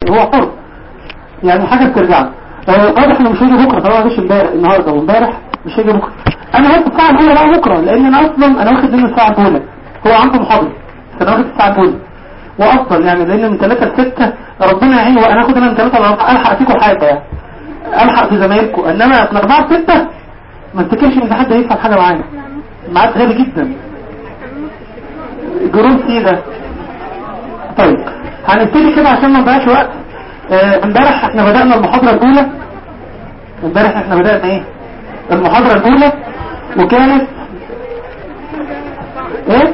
هو حر يعني حاجة بترجع له. آه، واضح انه مش هيجي بكره طبعا مش امبارح النهارده وامبارح مش هيجي بكره انا هاخد الساعه الاولى بقى بكره لان انا اصلا انا واخد منه الساعه الاولى هو عنده محاضره فانا واخد الساعه الاولى وافضل يعني لان من 3 ل 6 ربنا يعين وانا اخد انا من 3 ل 4 الحق فيكم حاجه يعني الحق في زمايلكم انما من 4 ل 6 ما افتكرش ان حد هيفهم حاجه معايا ميعاد غالي جدا جروب سي ده طيب هنبتدي كده عشان ما نضيعش وقت آه، امبارح احنا بدأنا المحاضرة الأولى امبارح احنا بدأنا ايه المحاضرة الأولى وكانت ايه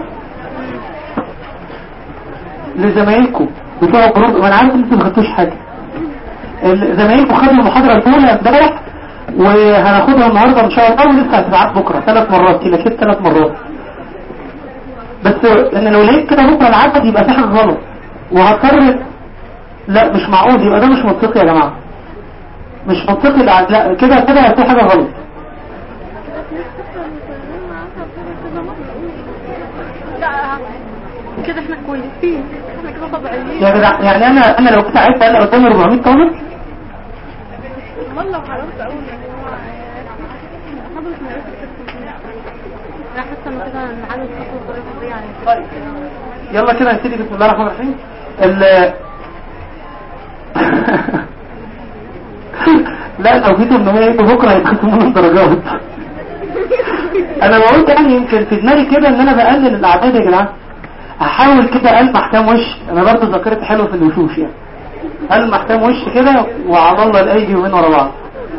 لزمايلكم بتوع الجروب ما انا عارف ان انتوا ما خدتوش حاجة ال- زمايلكم خدوا المحاضرة الأولى امبارح وهناخدها النهاردة ان شاء الله ولسه هتبعت بكرة ثلاث مرات كده كده ثلاث مرات بس ان لو لقيت كده بكرة العدد يبقى في حاجة غلط وهضطر لا مش معقول يبقى ده مش منطقي يا جماعة مش منطقي الع- لا كده كده في حاجة غلط لا كده احنا كويسين احنا كده طبيعيين يا جدع يعني انا انا لو كنت عايز اقل قدامي 400 طالب والله وحاولت اقول ان هو حضرت من انا حاسه انه كده نعلم خطوه بطريقه سريعه يعني طيب يلا كده نبتدي بسم الله الرحمن الرحيم ال لا لو في 800 يبقى بكره هيتخصموا من درجات انا بقول يعني يمكن في دماغي كده ان انا بقلل الاعداد يا جدعان هحاول كده المح كام وش انا برضه ذاكرتي حلوه في الوشوش يعني المح كام وش كده وعلى الله الايدي يومين ورا بعض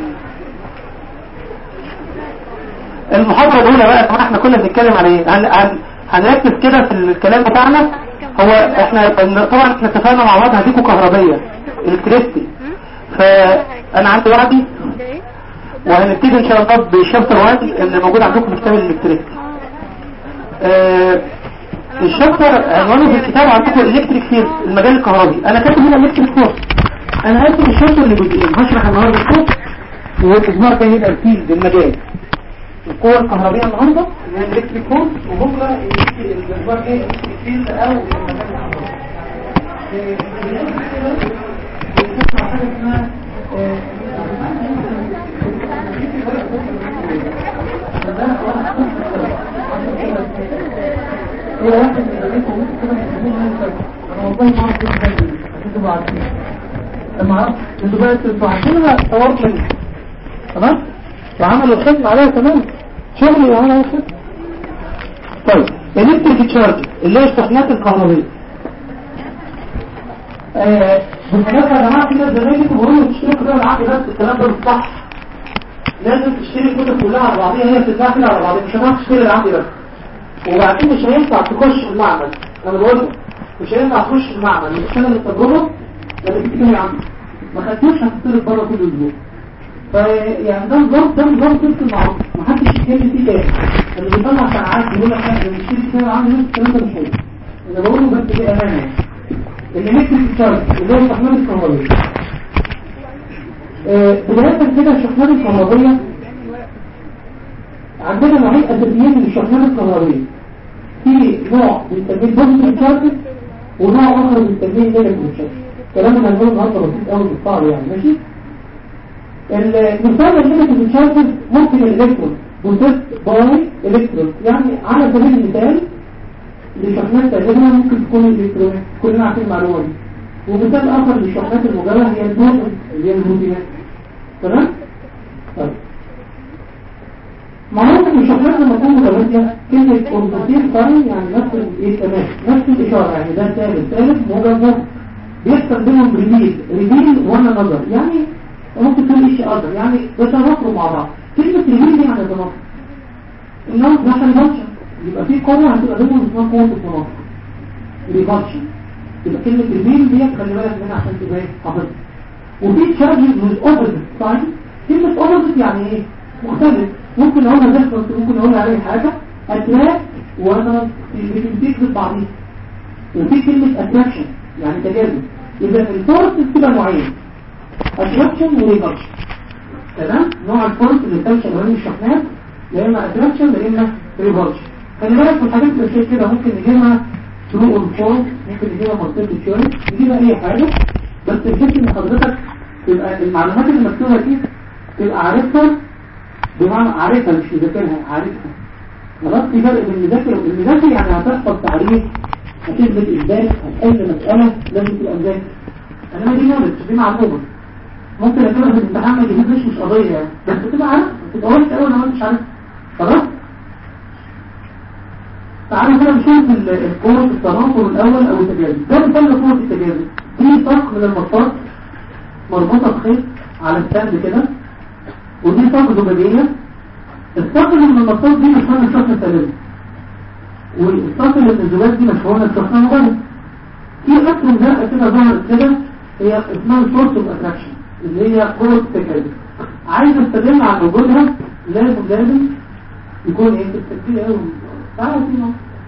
المحاضرة الأولى بقى كمان احنا كنا بنتكلم على ايه هن... هن... هنركز كده في الكلام بتاعنا هو احنا طبعا احنا اتفقنا مع بعض هديكوا كهربية الكتريستي فانا عندي وعدي ده ايه؟ وهنبتدي ان شاء الله بشابتر 1 اللي موجود عندكم في كتاب الالكتريك آه الشابتر عنوانه في الكتاب عندكم الكتريك فيلد المجال الكهربي انا كاتب هنا الكتريك فورس انا هقسم الشابتر لجزئين هشرح النهارده الفورس والاسبوع الجاي يبقى الفيلد المجال القوة الكهربية النهارده اللي هي الالكتريك فورس وبكره الاسبوع الجاي الالكتريك فيلد او المجال الكهربي آه، بنسمع حاجة اسمها آه، هو واحد من الرئيسة ممكن كده يسميه هاي انا والله ما اعرف ايه الحاجة دي عشان تبقوا عارفين لما اعرف انتوا بقى انتوا عارفينها طورت مني تمام وعملوا الخدمة عليها تمام شغل وعملوا الخدمة طيب الكتريك تشارج اللي هي الشحنات الكهربية آه، بالمناسبة يا جماعة في ناس زمايلكم بيقولوا تشتروا كده العقل بس الكلام ده مش صح لازم تشتري الكتب كلها على بعضيها هي بتتباع كده على بعضيها مش هتعرف تشتري العقل بس وبعدين مش هينفع تخش المعمل انا بقول لك مش هينفع تخش المعمل من السنة للتجربة لما تيجي تكمل عمل ما خدتوش هتطلب بره كل اسبوع فيعني ده نظام ده نظام سلك معروف محدش يتكلم فيه تاني اللي بيطلع ساعات يقول لك لا ده بيشتري كتاب العمل نفس الكلام ده مش حلو انا بقوله بس بأمانة يعني الالكتريك تشارج اللي هو الشحنات الكهربائية آه، بداية كده الشحنات الكهربائية عندنا نوعين أساسيين من الشحنات الكهربائية في نوع بنسميه بوزيتيف تشارج ونوع آخر بنسميه نيجاتيف تشارج كلام اللي هنقوله النهارده بسيط قوي بالصعب يعني ماشي المثال النيجاتيف تشارج ممكن الالكترون بوزيت باي الكترون يعني على سبيل المثال لشحنات تقريبا ممكن تكون الالكترونات كلنا عارفين المعلومه دي ومثال اخر للشحنات المجرده هي البروتون اللي هي البروتينات تمام طيب معروف ان الشحنات لما تكون متماثله كلمه اوربوتين ساين يعني نفس الايه تمام نفس الاشاره يعني ده ثالث ثالث موجب موجب بيحصل بينهم ريبيل ريبيل وانا نظر يعني ممكن تقول ايش اقدر يعني بيتناقضوا مع بعض كلمه ريبيل دي يعني تناقض انهم مثلا بنشر يبقى في قوة هتبقى بينهم اسمها قوة التناقض ريفالشن يبقى كلمة البين ديت خلي بالك منها عشان تبقى ايه حافظها وفي تشارجز من اوبوزيت ساين كلمة اوبوزيت يعني ايه مختلف ممكن اقولها ديفرنس ممكن اقولها عليه حاجة اتراك وانا بتمسك في بعضيها وفي كلمة اتراكشن يعني تجاذب اذا الفورس بتبقى نوعين اتراكشن وريفالشن تمام نوع الفورس اللي بتمشي ما بين الشحنات يا اما اتراكشن يا اما ريفالشن خلي بالك من الحاجات اللي زي كده ممكن نجيبها ثرو الفورس ممكن نجيبها مرتبط تشويس نجيبها اي حاجة بس بحيث ان حضرتك تبقى المعلومات اللي مكتوبه دي تبقى عارفها بمعنى عارفها مش مذاكرها عارفها خلاص في فرق بين المذاكر والمذاكر يعني هتحفظ تعريف هتثبت اثبات هتحل مساله لازم تبقى مذاكر انما دي نولج دي معلومه ممكن اجيبها في الامتحان ما يجيبليش مش قضيه يعني بس تبقى عارف تبقى وحشه قوي لو ما انتش عارف خلاص تعالوا كده نشوف القوة التناقض الأول أو التجاذب ده مثال قوة التجاذب دي طاق من المطاط مربوطة بخيط على السند كده ودي طاق زجاجية الطاق اللي من المطاط دي مشهورة بشحنة سلام والطاق اللي من الزجاج دي مشهورة بشحنة مغلق في أكثر زرقاء كده ظهرت كده هي اسمها سورس اوف اتراكشن اللي هي قوة التجاذب عايز استدل على وجودها لازم لازم يكون ايه التسجيل قوي تعالوا فينا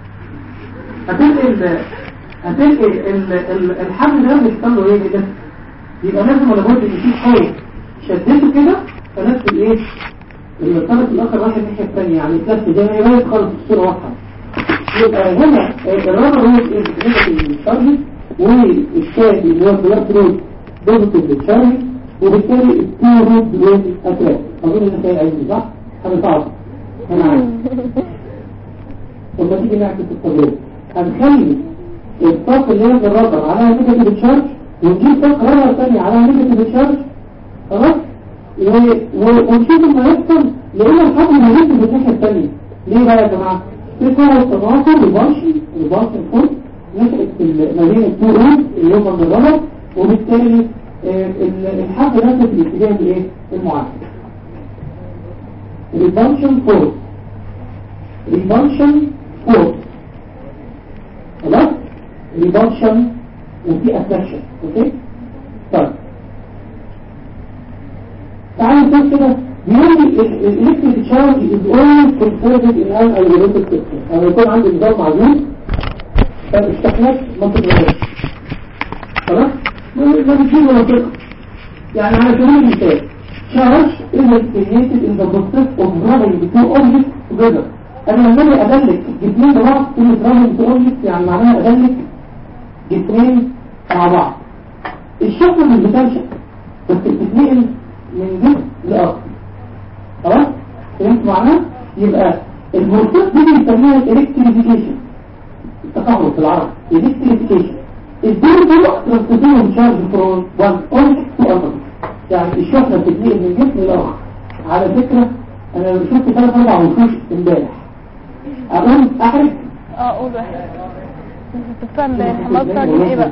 هتنقل هتنقل ال- ال- الحبل ده بيحصل له ايه ده يبقى لازم ولا بد ان في حاجه شدته كده فنفس الايه الطرف الاخر راح الناحيه الثانيه يعني تلف زي ما يبقى خالص الصوره واضحه يبقى هنا الرابر هو النيجاتيف للشارج والشاهد اللي هو البلاك رود بوزيتيف للشارج وبالتالي التو رود والاتراك اظن ان كان عايزني صح؟ حاجه صعبه انا عارف لما تيجي نعكس التجربة هنخلي الطاقة اللي هي الرابر على نيجاتيف تشارج ونجيب طاقة رابر ثانية على نيجاتيف تشارج خلاص و- و- ونشوف ما يحصل لقينا الحبل موجود في الناحية الثانية ليه بقى يا جماعة؟ في قوة تناقض ريبارشن ريبارشن فوق نشأت في ال- ما بين التو رود اللي هم من الرابر وبالتالي آه، ال- الحبل نفسه في الاتجاه الايه؟ المعاكس ريبارشن فوق ريبارشن فورس خلاص ريبارشن وفي اتراكشن اوكي طيب تعالوا نشوف كده بيقول لي الالكتريك تشارج از اولويز كونسيرفد ان ان ايزوليتد سيستم لما يكون عندي نظام معزول فالشحنات ما تتغيرش خلاص ما ما بتجيب ولا كده يعني على سبيل المثال charge is created in the process of drawing the two objects together انا لما اجي ادلك جسمين ببعض كلمه drawing two objects يعني معناها ادلك جسمين مع بعض الشكل مش بتنشأ بس بتتنقل من جسم لاخر خلاص فهمت معناه يبقى البروسيس دي بنسميها الالكتريفيكيشن التكهرب في العربي الالكتريفيكيشن الدور ده ترانسفيرم شارج فروم وان اوبجكت تو اذر يعني الشحنه بتتنقل من جسم لاخر على فكره انا شفت ثلاث اربع وشوش امبارح اقول احرج اه قول واحد تفهم الحماس بتاعك من ايه بقى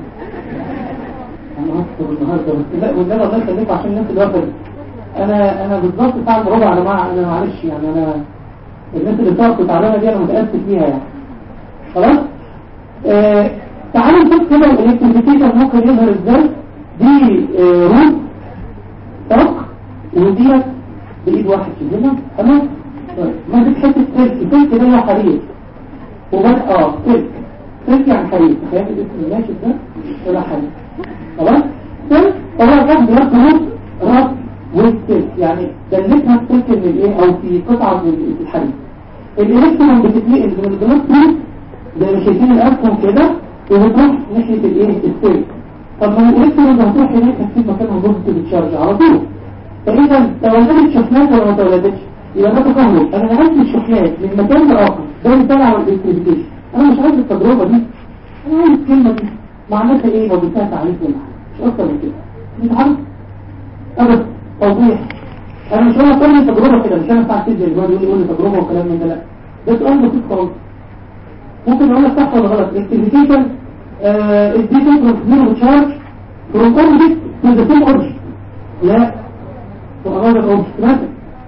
انا هفطر النهارده بس لا والنبي الله يخليكم عشان الناس اللي واخد انا انا بالظبط ساعه إلا ربع يا جماعه انا معلش يعني انا الناس اللي بتقف تعبانه دي انا متاسف فيها يعني خلاص آه تعالوا نشوف كده الالكتريفيكيشن ممكن يظهر ازاي دي آه روت طرق وديت بايد واحد كده تمام طيب، ماسك حته سلك سلك ده هو حرير وبدأ اه سلك سلك يعني حرير تخيل الاسم الناشف ده ولا حرير خلاص سلك هو كان بيربط ربط ربط والسلك يعني دلتها السلك من الايه او في قطعه من الحرير الالكترون بتتنقل من البلاستيك زي ما شايفين الاسهم كده وبتروح ناحيه الايه السلك طب ما الالكترون ده هتروح هناك هتسيب مكانها بوزيتيف تشارج على طول فاذا تولدت شحنات ولا ما تولدتش يبقى ده تكهرب انا نقلت الشحنات من مكان لاخر ده مثال على الالكتريفيكيشن انا مش عايز التجربه دي انا عايز الكلمه دي معناتها ايه لو قلتها تعريف ولا حاجه مش اكتر من كده انت عارف ابدا توضيح انا مش هقول لك كل تجربه كده مش انا بتاع تدي اللي هو يقول لي قول لي تجربه وكلام من ده لا ده سؤال بسيط خالص ممكن اقول لك صح ولا غلط الالكتريفيكيشن الديتا ترانسفير تشارج from object to the same object لا to another object مثلا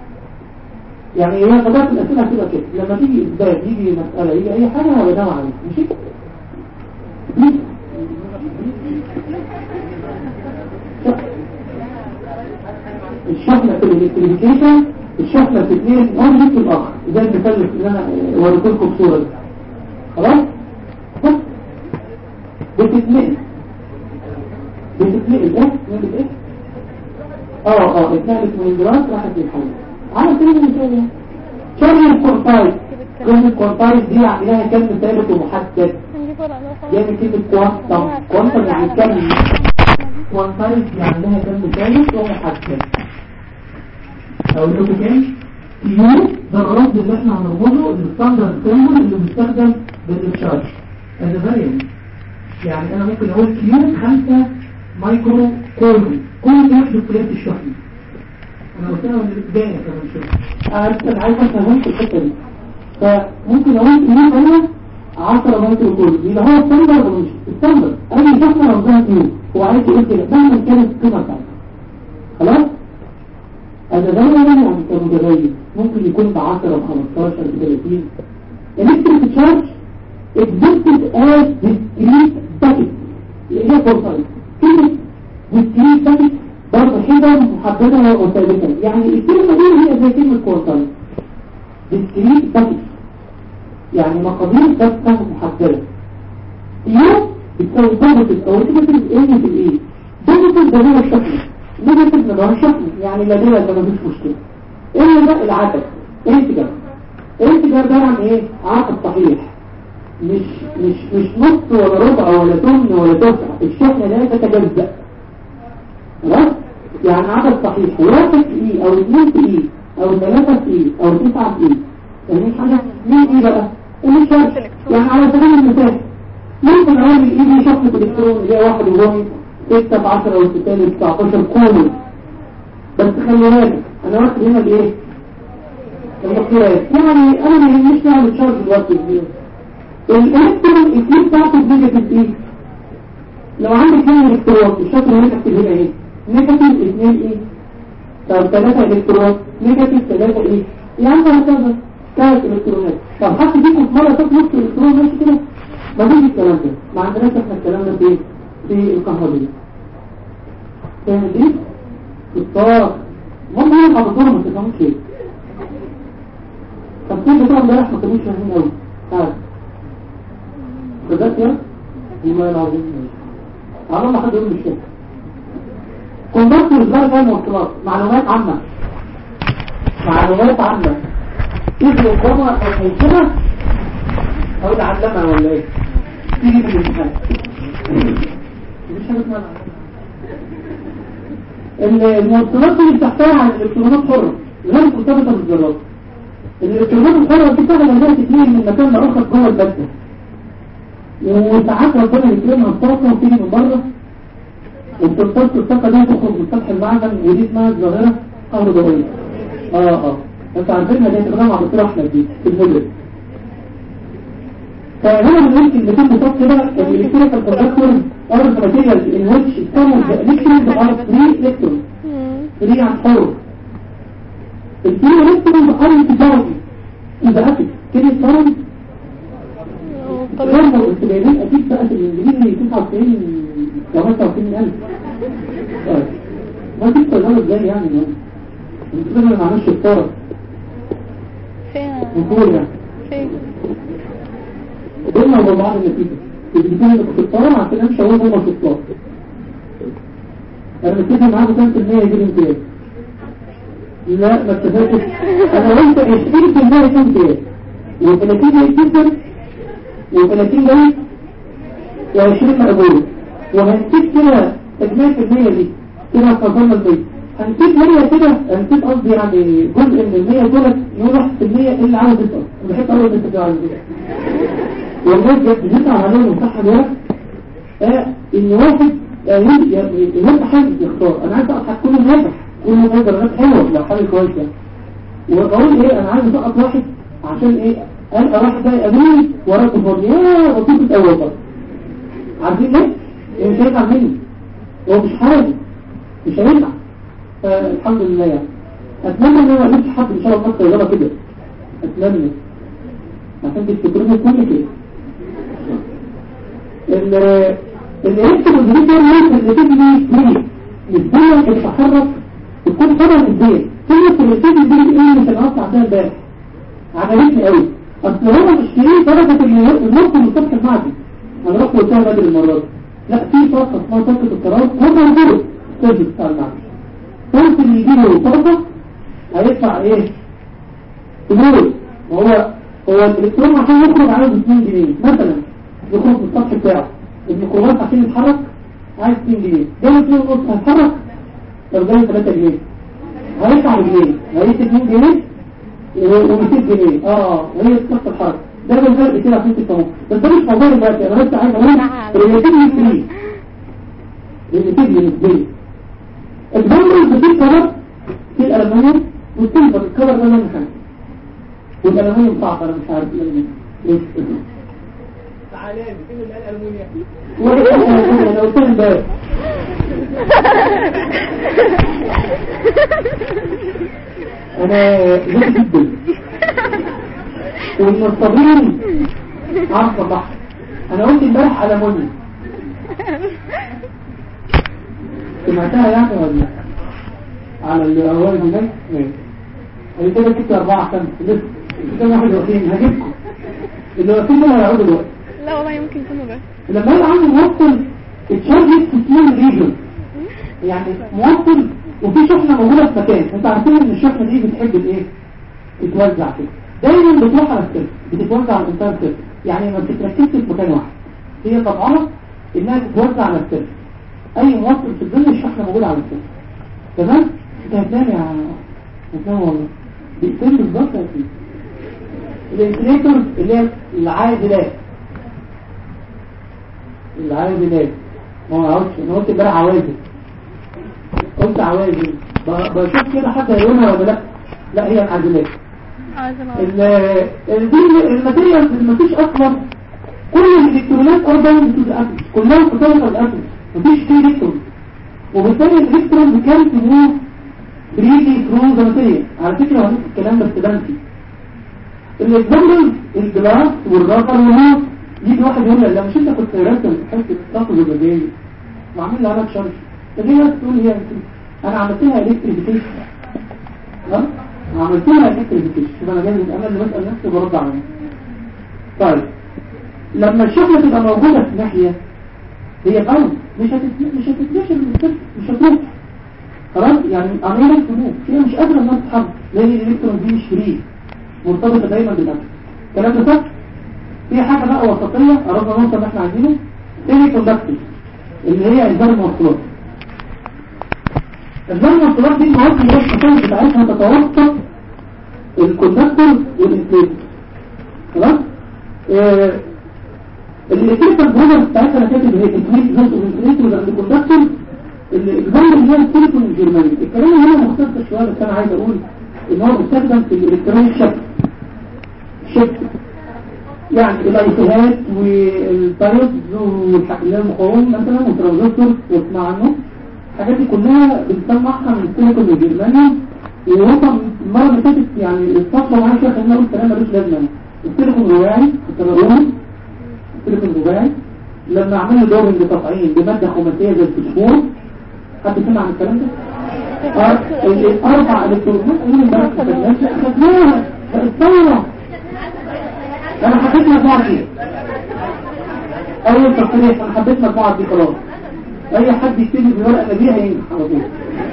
يعني هي طبيعة الأسئلة هتبقى كده لما تيجي إثبات يجي مسألة يجي أي حاجة هو ده عليه ماشي دي الشحنة في الالكتريفيكيشن الشحنة في اثنين أوبجكت الآخر زي المثال اللي أنا وريت لكم الصورة دي خلاص؟ بس بتتنقل بتتنقل ايه؟ نقل ايه؟ اه اه اتنقلت من الجراس راحت للحل على سبيل المثال يعني شرح الكورتايز كلمة كورتايز دي لها كلمة ثابت ومحدد نجيب ورقة لو خلاص. جاي من كلمة كوانتم كوانتم يعني كم كوانتايز يعني لها جنب ثالث ومحدد اقول لكم تاني كيو ده الرمز اللي احنا هنرمزه الستاندرد سيمبل اللي بيستخدم بالتشارج هذا فاريانت يعني انا ممكن اقول كيو 5 مايكرو كولوم كل ده في قياس الشحن انا قلت لها من البدايه كمان شويه انا عايز افهم في الحته دي فممكن اقول كيو ثانيه 10 مايكرو كولوم يبقى هو ستاندرد ولا مش ستاندرد اي شحنه رمزها كيو هو عايز يقول كده مهما كانت القيمه بتاعتها خلاص هذا دايما يعني كمتغير ممكن يكون ب 10 ب 15 ب 30 electric charge existed as discrete packet اللي هي فرصة كلمة discrete packet برضه حدة محددة وثابتة يعني الكلمة دي هي زي كلمة كورتايل discrete packet يعني مقادير ثابتة محددة يوم بتساوي بوزيتيف او نيجاتيف ايه في الايه بوزيتيف ده هو الشكل نيجاتيف ده هو الشكل يعني لا ده ده مفيش مشكلة ايه ده العدد انتجر انتجر ده يعني ايه عدد صحيح مش مش مش نص ولا ربع ولا ثمن ولا تسعة الشحنة لا تتجزأ خلاص يعني عدد صحيح واحد في ايه او اثنين في ايه او ثلاثة في ايه او تسعة في ايه يعني حاجة مين ايه بقى اللي شرط يعني على سبيل المثال ممكن اقول الايه دي شحنة الكترون اللي هي واحد وواحد ستة في عشرة والستاني 19 كولوم بس خلي بالك انا واخد هنا الايه المقياس يعني انا ما يهمنيش نعمل تشارج دلوقتي كبير الالكترون الكتير بتاعته نيجاتيف ايه لو عندك هنا الكترون الشكل اللي تحت هنا ايه نيجاتيف اثنين ايه طب ثلاثة الكترون نيجاتيف ثلاثة ايه يعني هكذا ثلاث الكترونات طب حتى دي كنت مرة تاخد نص الكترون ماشي كده ما فيش الكلام ده ما عندناش احنا الكلام ده في في الكهربية فاهم دي؟ الطاق هم هنا حضرتهم ما تفهموش ايه طب كيف بتوع امبارح ما كانوش فاهمين قوي تعال بدأت يا والله العظيم على ما حد يقول مش كده كوندكتور ازاي جاي مواصلات معلومات عامة معلومات عامة تيجي قدامها او هيكلة او تعلمها ولا ايه تيجي في الامتحان مش حاجة اسمها الموصلات اللي بتحتوي على الالكترونات حرة غير مرتبطة بالذرات الالكترونات الحرة دي بتاخد عندها تتنقل من مكان لآخر جوه المادة وساعات ربنا يكرمها الطاقة وتيجي من بره وبتمتص الطاقة دي تخرج من سطح المعدن ودي اسمها الظاهرة كهربائية اه اه انت عارفينها دي تقدم على دكتور احمد دي في المدرس فهنا بنقول كلمتين بسيط كده الالكتريكال كوندكتور are the materials in which some of the electrons are free electrons free عن حر الفري electrons are انتجاري إذا أكد كلمة فرد غير الاستبعادات أكيد بقى في الإنجليزي 99 99 ألف ما تبقى الأول ازاي يعني انت ما عملش الطرف فين نقول يعني فين قلنا وبعض بعض النتيجة الدكتور اللي في الطارة عشان امشي اقول هما في الطارة انا متفق معاكم كام في المية يجيب امتياز لا ما اتفقتش انا قلت 20 في المية يجيب امتياز و30 يجيب و30 جاي و20 مقبول وهنسيب كده تجميع في المية دي كده فضلنا المية هنسيب مية كده هنسيب قصدي يعني جزء من المية دولت يروح في المية اللي عاوز يسأل انا بحب اول الناس اللي عاوز يسأل والناس بتزيطها عليهم صح ده آه ان واحد يبقى حاجة يختار انا عايز اقطع كل ناجح كل ناجح درجات حلوة لو حاجة كويسة واقول ايه انا عايز اسقط واحد عشان ايه القى واحد ده يقابلني وراه تفضل يا بطيء الاول بقى عارفين ليه؟ إيه مش هينفع مني هو مش حاجة مش هينفع فالحمد لله يعني اتمنى ان انا ما اقابلش حد ان شاء الله طيارة كده اتمنى عشان تفتكروني كل كده الالكترون دي كان اللي تبني فري نسبيا تتحرك تكون طبعا نسبيا كلمة الالكترون دي ايه مش هنقص عندها امبارح عجبتني قوي اصل هو مش فيه درجة النص من سطح المعدن انا رحت قلتها بدري المرة دي لا في طاقة اسمها طاقة القرار هو موجود السيرفيس بتاع المعدن فانت اللي يجي له طاقة هيدفع ايه؟ فلوس وهو هو الالكترون عشان يخرج عايز 2 جنيه مثلا يخرج من السطح بتاعه الميكروبات عشان يتحرك عايز 2 جنيه جاله 2 ونص هيتحرك طب جاله 3 جنيه هيدفع جنيه هيدفع 2 جنيه و200 جنيه اه وهي تكسر الحركه ده بالفرق كده عشان تفهموا بس ده مش موضوع دلوقتي انا بس عايز اقول ريليتيفلي فري ريليتيفلي نسبيا البامبرز في كفر في الالمنيوم والسيلفر الكفر ده لونه حاجه والالمنيوم صعب انا مش عارف ليه ليه تعالى لي فين اللي قال المونيا وانا انا قلت لهم ده انا ذكي جدا والمصابين عارفه صح انا قلت امبارح المونيوم سمعتها يعني ولا لا؟ على الاول هناك ماشي انا كده جبت اربعه خمسه لسه كده واحد واقفين هجيبكم اللي واقفين دول هيقعدوا دلوقتي لا والله يمكن يكونوا بس لما يبقى عندي موصل اتشارجت في سمول ريجن يعني موصل وفي شحنه موجوده في مكان انت عارفين ان الشحنه دي بتحب الايه تتوزع كده دايما بتروح على السيرف بتتوزع على الانتر سيرف يعني ما بتتركزش في مكان واحد هي طبعا انها تتوزع على السيرف اي موصل في الدنيا الشحنه موجوده على السيرف تمام انت هتنام يا هتنام والله دقيقتين بالظبط يا سيدي الانسليتور اللي هي العادلات العادلات ما هو عاوز انا قلت امبارح عوازل قلت عوازل ب- بشوف كده حد هيقولها ولا لا لا هي العادلات عايزة ال- ال- دي الماتيريال اللي مفيش اصلا كل الالكترونات اربعين بتوز اتوم كلها متطابقه الاتوم مفيش فيه الكترون وبالتالي الالكترون بكام تموف بريدي ثرو ذا ماتيريال على فكره هو نفس الكلام بس بنفي الاكزامبل الجلاس والرابر والنور يجي واحد يقول لي لا مش انت كنت راسم حته الطاقه الزجاجيه وعامل لها لك شرش فدي ناس تقول هي انا عملت لها الكتريفيكيشن ها عملت لها الكتريفيكيشن شوف انا جاي من انا اللي بسال نفسي برد عليها طيب لما الشحنه تبقى موجوده في ناحيه هي الارض مش هتت- مش هتتنشر من السلك مش هتروح خلاص يعني عمليه تموت هي مش قادره انها تتحرك لان الالكترون دي مش فري مرتبطه دايما بالاتوم الكلام ده صح في حاجه بقى وسطيه قربنا نوصل اللي احنا عايزينه سيمي كوندكتور اللي هي انذار الموصلات انذار الموصلات دي المواد اللي هي الخصائص بتاعتها تتوسط الكوندكتور والانسليتور خلاص آه الالكتريكال بروجر بتاعتها انا كاتب هي كميه جزء من الانسليتور عند الكوندكتور الاكزامبل اللي هي السيليكون الجرماني الكلام هنا مختصر شويه بس انا عايز اقول ان هو بيستخدم في الالكترونيك شكل شكل يعني الايتهات والبايوتز والحقلية المقاوم مثلا والترانزستور واسمع عنه الحاجات دي كلها بنسمعها من السيليكون الجرماني وهو المرة اللي فاتت يعني الصفحة معايا شوية خلينا نقول كلام ملوش لازمة يعني. السيليكون الرباعي التناغمي السيليكون الرباعي لما عملنا دورنج تطعيم بمادة خماسية زي الفسفور حد سمع عن الكلام ده؟ آه، ال- الأربع إلكترونات اللي امبارح ما خدناش خدناها الثورة أنا حبيت مجموعة دي أول تصريح أنا حبيت مجموعة دي خلاص أي حد يكتب بورقة نبيه هينجح على طول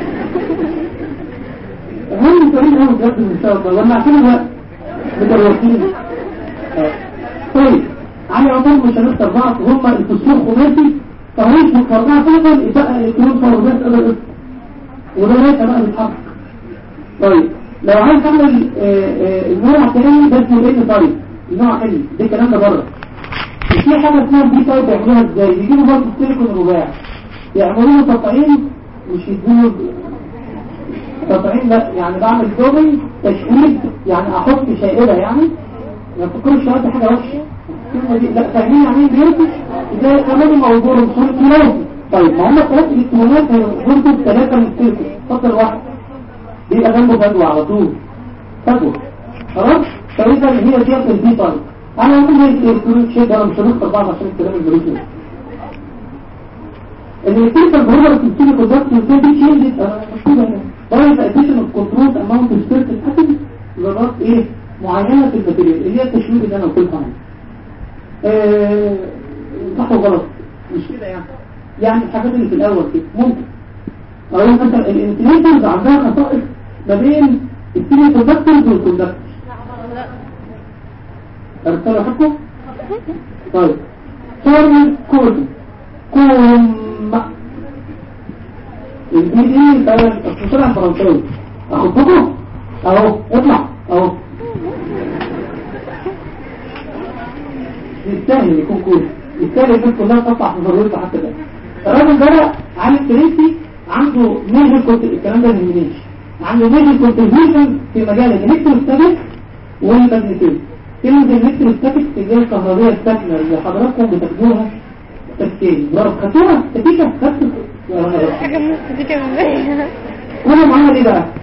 هم سعيد أوي بجد إن شاء الله ولا عشان الوقت متروحين آه. طيب علي عطار مش هنختار بعض هم الفسفور خماسي فهيش مقارنة فضل يبقى الكترون فوزات أبدا وده ليس بقى بيتحرك طيب لو عايز اعمل آه، آه، النوع الثاني ده اسمه ان طيب النوع ان ده الكلام ده بره في حاجه اسمها بي طيب يعملوها ازاي يجيبوا برضه السيليكون الرباعي يعملوا له تطعيم مش يدوا تطعيم لا يعني بعمل دوبل تشويد يعني احط شائبه يعني ما تفكرش شويه حاجه وحشه الكلمه دي لا فاهمين يعني ايه بيرتش زي كمان موضوع الصوره ثلاثي طيب ما هم ثلاث الكترونات هيربطوا ثلاثه من السيليكون فصل واحد بيبقى جنبه فجوه على طول فجوه خلاص فاذا هي ديت البي طيب انا ممكن زي الالكترونيك شيب انا مش هنختار بعض عشان الكلام الملوث الالكتريكال بروبر في السيليكون داكت ازاي دي تشينجز انا مكتوبه هنا باي ذا اديشن اوف كنترول اماونت اوف سيرتن اتوم ذرات ايه معينه في الماتيريال اللي هي التشويه اللي انا قلت لكم عنها آه، صح وغلط مش كده يعني يعني الحاجات اللي في الاول كده ممكن او مثلا الانسليتورز عندها خصائص ما بين السيليكون كوندكتورز والكوندكتورز ارسلوا حقه طيب فورمال كود كوم البي دي طلع فرنساوي اخدكم اهو اطلع اهو يستاهل يكون كويس يستاهل الناس كلها تطلع في ضرورته حتى ده الراجل ده عالم فرنسي عنده ميجر كنت الكلام ده ما يهمنيش عنده ميجر كونتريبيوشن في مجال الالكتروستاتيك والماجنتيزم كلمة الالكتروستاتيك اللي هي الكهربية الساكنة اللي حضراتكم بتاخدوها تفكير ضرب خدتوها تفكير خدت حاجة مستفيدة من ده وانا معاها ايه بقى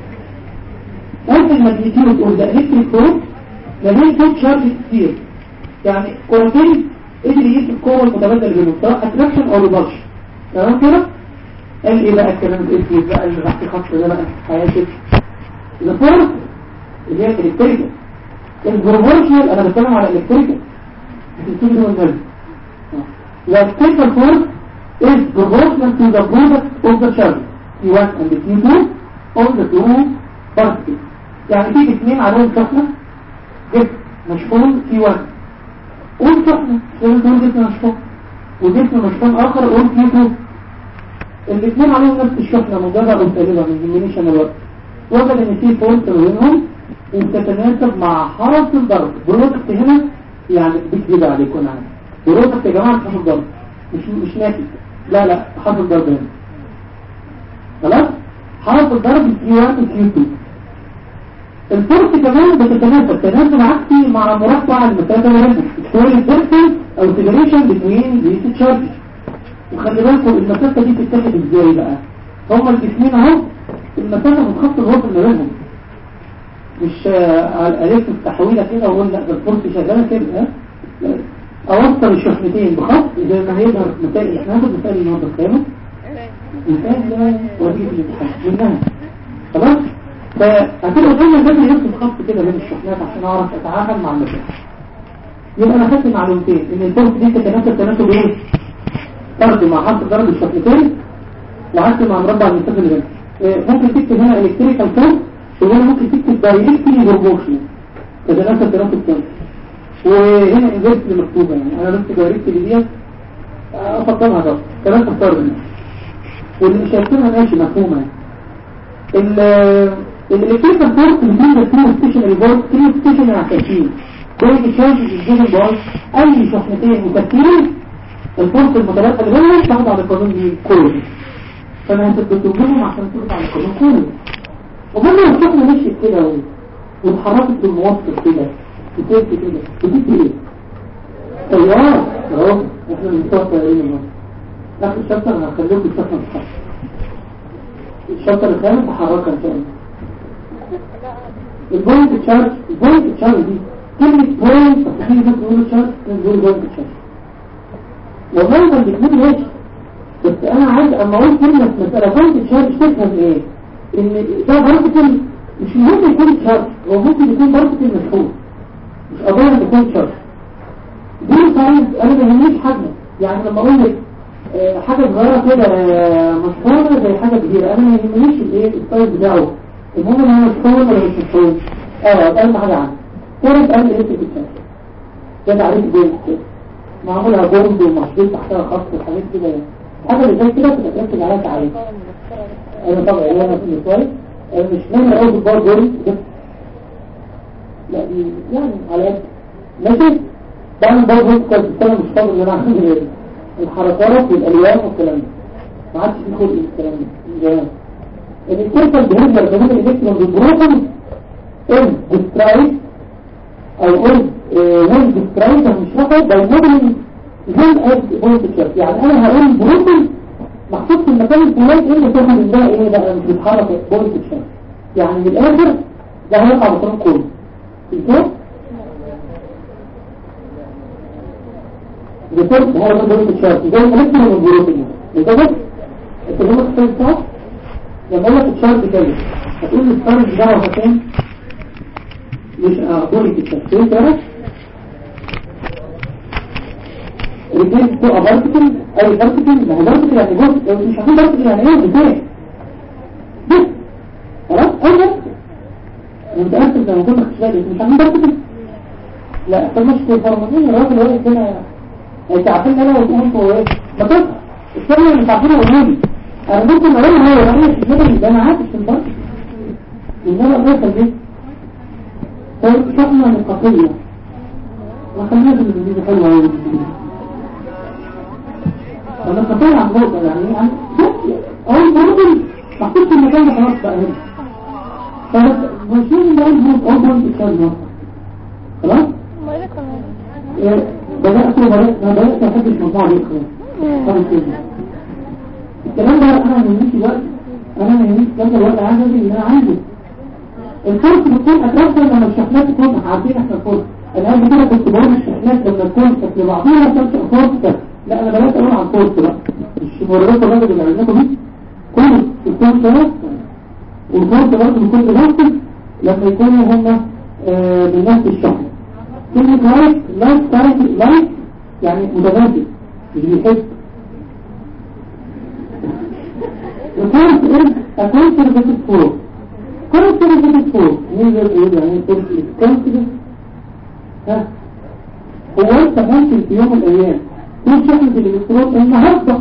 قلت الماجنتيود اور ذا الكتريك فورس ما بين تو تشارج كتير يعني كورتين قدر يقيس القوه المتبادله بينهم سواء اتراكشن او ريبالشن تمام كده قال ايه بقى الكلام الاسود بقى اللي تحت خط ده بقى حياتك ذا فورس اللي هي الالكتريكال البروبورشنال انا بتكلم على الالكتريكال بتنتج من الناس The electrical force is proportional to the product of the charge T1 and T2 of the two particles يعني في اثنين عليهم شحنة جسم مشحون T1 قول شحنة لازم تقول جسم مشحون وجسم مشحون آخر قول T2 الاثنين عليهم نفس الشحنة مجرد أو سالبة من جمينيش أنا الوقت وجد إن في فورس ما بينهم وبتتناسب مع حرس الضرب برودكت هنا يعني بكذب عليكم يعني برودكت يا جماعة حرس الضرب مش مش ناتج لا لا حرس الضرب هنا خلاص حرف الضرب كيو 1 وكيو 2 الفرص كمان بتتناسب تناسب عكسي مع مربع المسافه اللي بينهم شويه ديستنس او سيبريشن بين ذيس تشارجز وخلي بالكم المسافه دي بتتاخد ازاي بقى هما الاثنين اهو المسافه من خط الوسط اللي بينهم مش آه، على الالف التحويله كده وقلنا لا ده الفرص شغاله كده ها لا. اوصل الشحنتين بخط زي ما هيظهر مسائل احنا هناخد مسائل النهارده كامل مثال ده وظيفة الامتحان منها خلاص فهتبقى دايما لازم يرسم خط كده بين الشحنات عشان اعرف اتعامل مع المسائل يبقى انا خدت معلومتين ان الفرص دي تتناسب تناسب ايه؟ فرد مع حرف ضرب الشحنتين وعكس مع مربع المسافه اللي بينهم إيه، ممكن تكتب هنا الكتريكال فورس وهنا ممكن تكتب دايركتلي بروبورشنال تتناسب تناسب تاني وهنا انفيرسلي مكتوبه يعني انا بس دايركتلي ديت افضلها بس كمان تختار منها واللي مش هيكتبها ماشي مفهومة ال الالكتريكال فورس بتكون بتكون ستيشنري فورس كل ستيشنري عكاكين كل تشارج الجيجن بار اي شحنتين مكثرين الفورس المتلاقى اللي بينهم تاخد على القانون دي كله فانا هتبتدوهم عشان تاخد على القانون كله وبرضه الشحنة مشيت كده و- واتحركت بالموصل كده وكيف كده بتدي ايه؟ طيار اهو احنا من بتوع طيارين النهارده اخر الشابتر انا هخليكم الشابتر الخامس الشابتر الخامس بحركها ان شاء الله البوينت تشارج البوينت تشارج دي كلمة بوينت تحتاجين بس نقول تشارج نقول بوينت تشارج والله ده بيكون ماشي بس انا عايز اما اقول كلمة مسألة بوينت تشارج تفهم ايه ان ده بارتكل مش مهم يكون تشارج هو ممكن يكون بارتكل مشحون مش قضية ان يكون تشارج دي ساينس انا ما يهمنيش حجمه يعني لما اقول لك آه، حاجة صغيرة كده آه، مشهورة زي حاجة كبيرة انا ما يهمنيش الايه السايز بتاعه المهم ان هو مشهور ولا مش مشهور اه ده اهم حاجة عنه كانت قال ايه في الكتاب ده تعريف بوينت كده معمولها بوند ومحطوط تحتها خط وحاجات كده يعني حاجة اللي زي كده تبقى تركز عليها تعريف انا طبعا انا في الكويس مش مهم قوي بالبار بوينت بس لا دي يعني على قد ماشي بعمل بار بوينت كويس بس انا مش فاضي ان انا اعمل الحركات والالوان والكلام ده ما عادش في خلق الكلام ده من زمان الكيركل بيهزر بين الالكترون بالبروتون ان ديسترايد او ان وين ديسترايد هنشرحه باي موديل زين از بوينت تشارج يعني انا هقول بروتون محطوط في المكان الفلاني ايه اللي تاخد ده ايه بقى مش بيتحرك بوينت تشارج يعني من الاخر ده هيقع بطريق كله فهمتوا؟ بيكون هو ده بوينت تشارج زي الالكترون والبروتون لذلك التجربة الثالث بتاعه لما اقول لك التشارج كده هتقول لي التشارج ده هو كام مش بوينت تشارج فهمت يا ريس؟ رجلين تبقى بارتكل اي بارتكل ما هو بارتكل يعني جزء مش عارفين بارتكل يعني ايه ازاي بس خلاص اي بارتكل انا متأكد لما كنت خشبالي مش عارفين بارتكل لا طب مش الهرمونين الراجل واقف هنا انت عارفين انا وتقول انتوا ايه ما تصحى الثانية مش عارفين قولوا لي انا ممكن اقول هو رأيي الجبري ده انا عارف في الفرق انما اوصل ليه شحنة نقطية وخلينا في الجديد حلوة أوي أنا قطيع عن نقطة يعني يعني أول برضه محطوط في المكان ده خلاص بقى هنا فمشين ده أول أول بوينت كام خلاص ما إيه كمان إيه، بدأت وبدأت ما بدأت أحب الموضوع ده خلاص خلاص كده الكلام ده أنا ما يهمنيش وقت أنا ما يهمنيش الكلام ده الوقت عندي إن أنا عندي الفرق بتكون أترسل لما الشحنات تكون عارفين احنا الفرق انا قبل كده كنت بقول الشحنات لما تكون في بعضيها تنشأ فرصة لا انا بلاش اقول عن فرصة بقى الشمولات الراجل اللي عملناكم دي كل الكون ثلاث والفرصة برضه بتكون بنفس لما يكونوا هم آه، من نفس الشحن كلمة لايف لايف كارنت لايف يعني متبادل مش بيحب الفرص is a conservative force conservative force مين ده ايه يعني conservative ها هو انت ممكن في يوم من الايام تقول شحنة الالكترون النهارده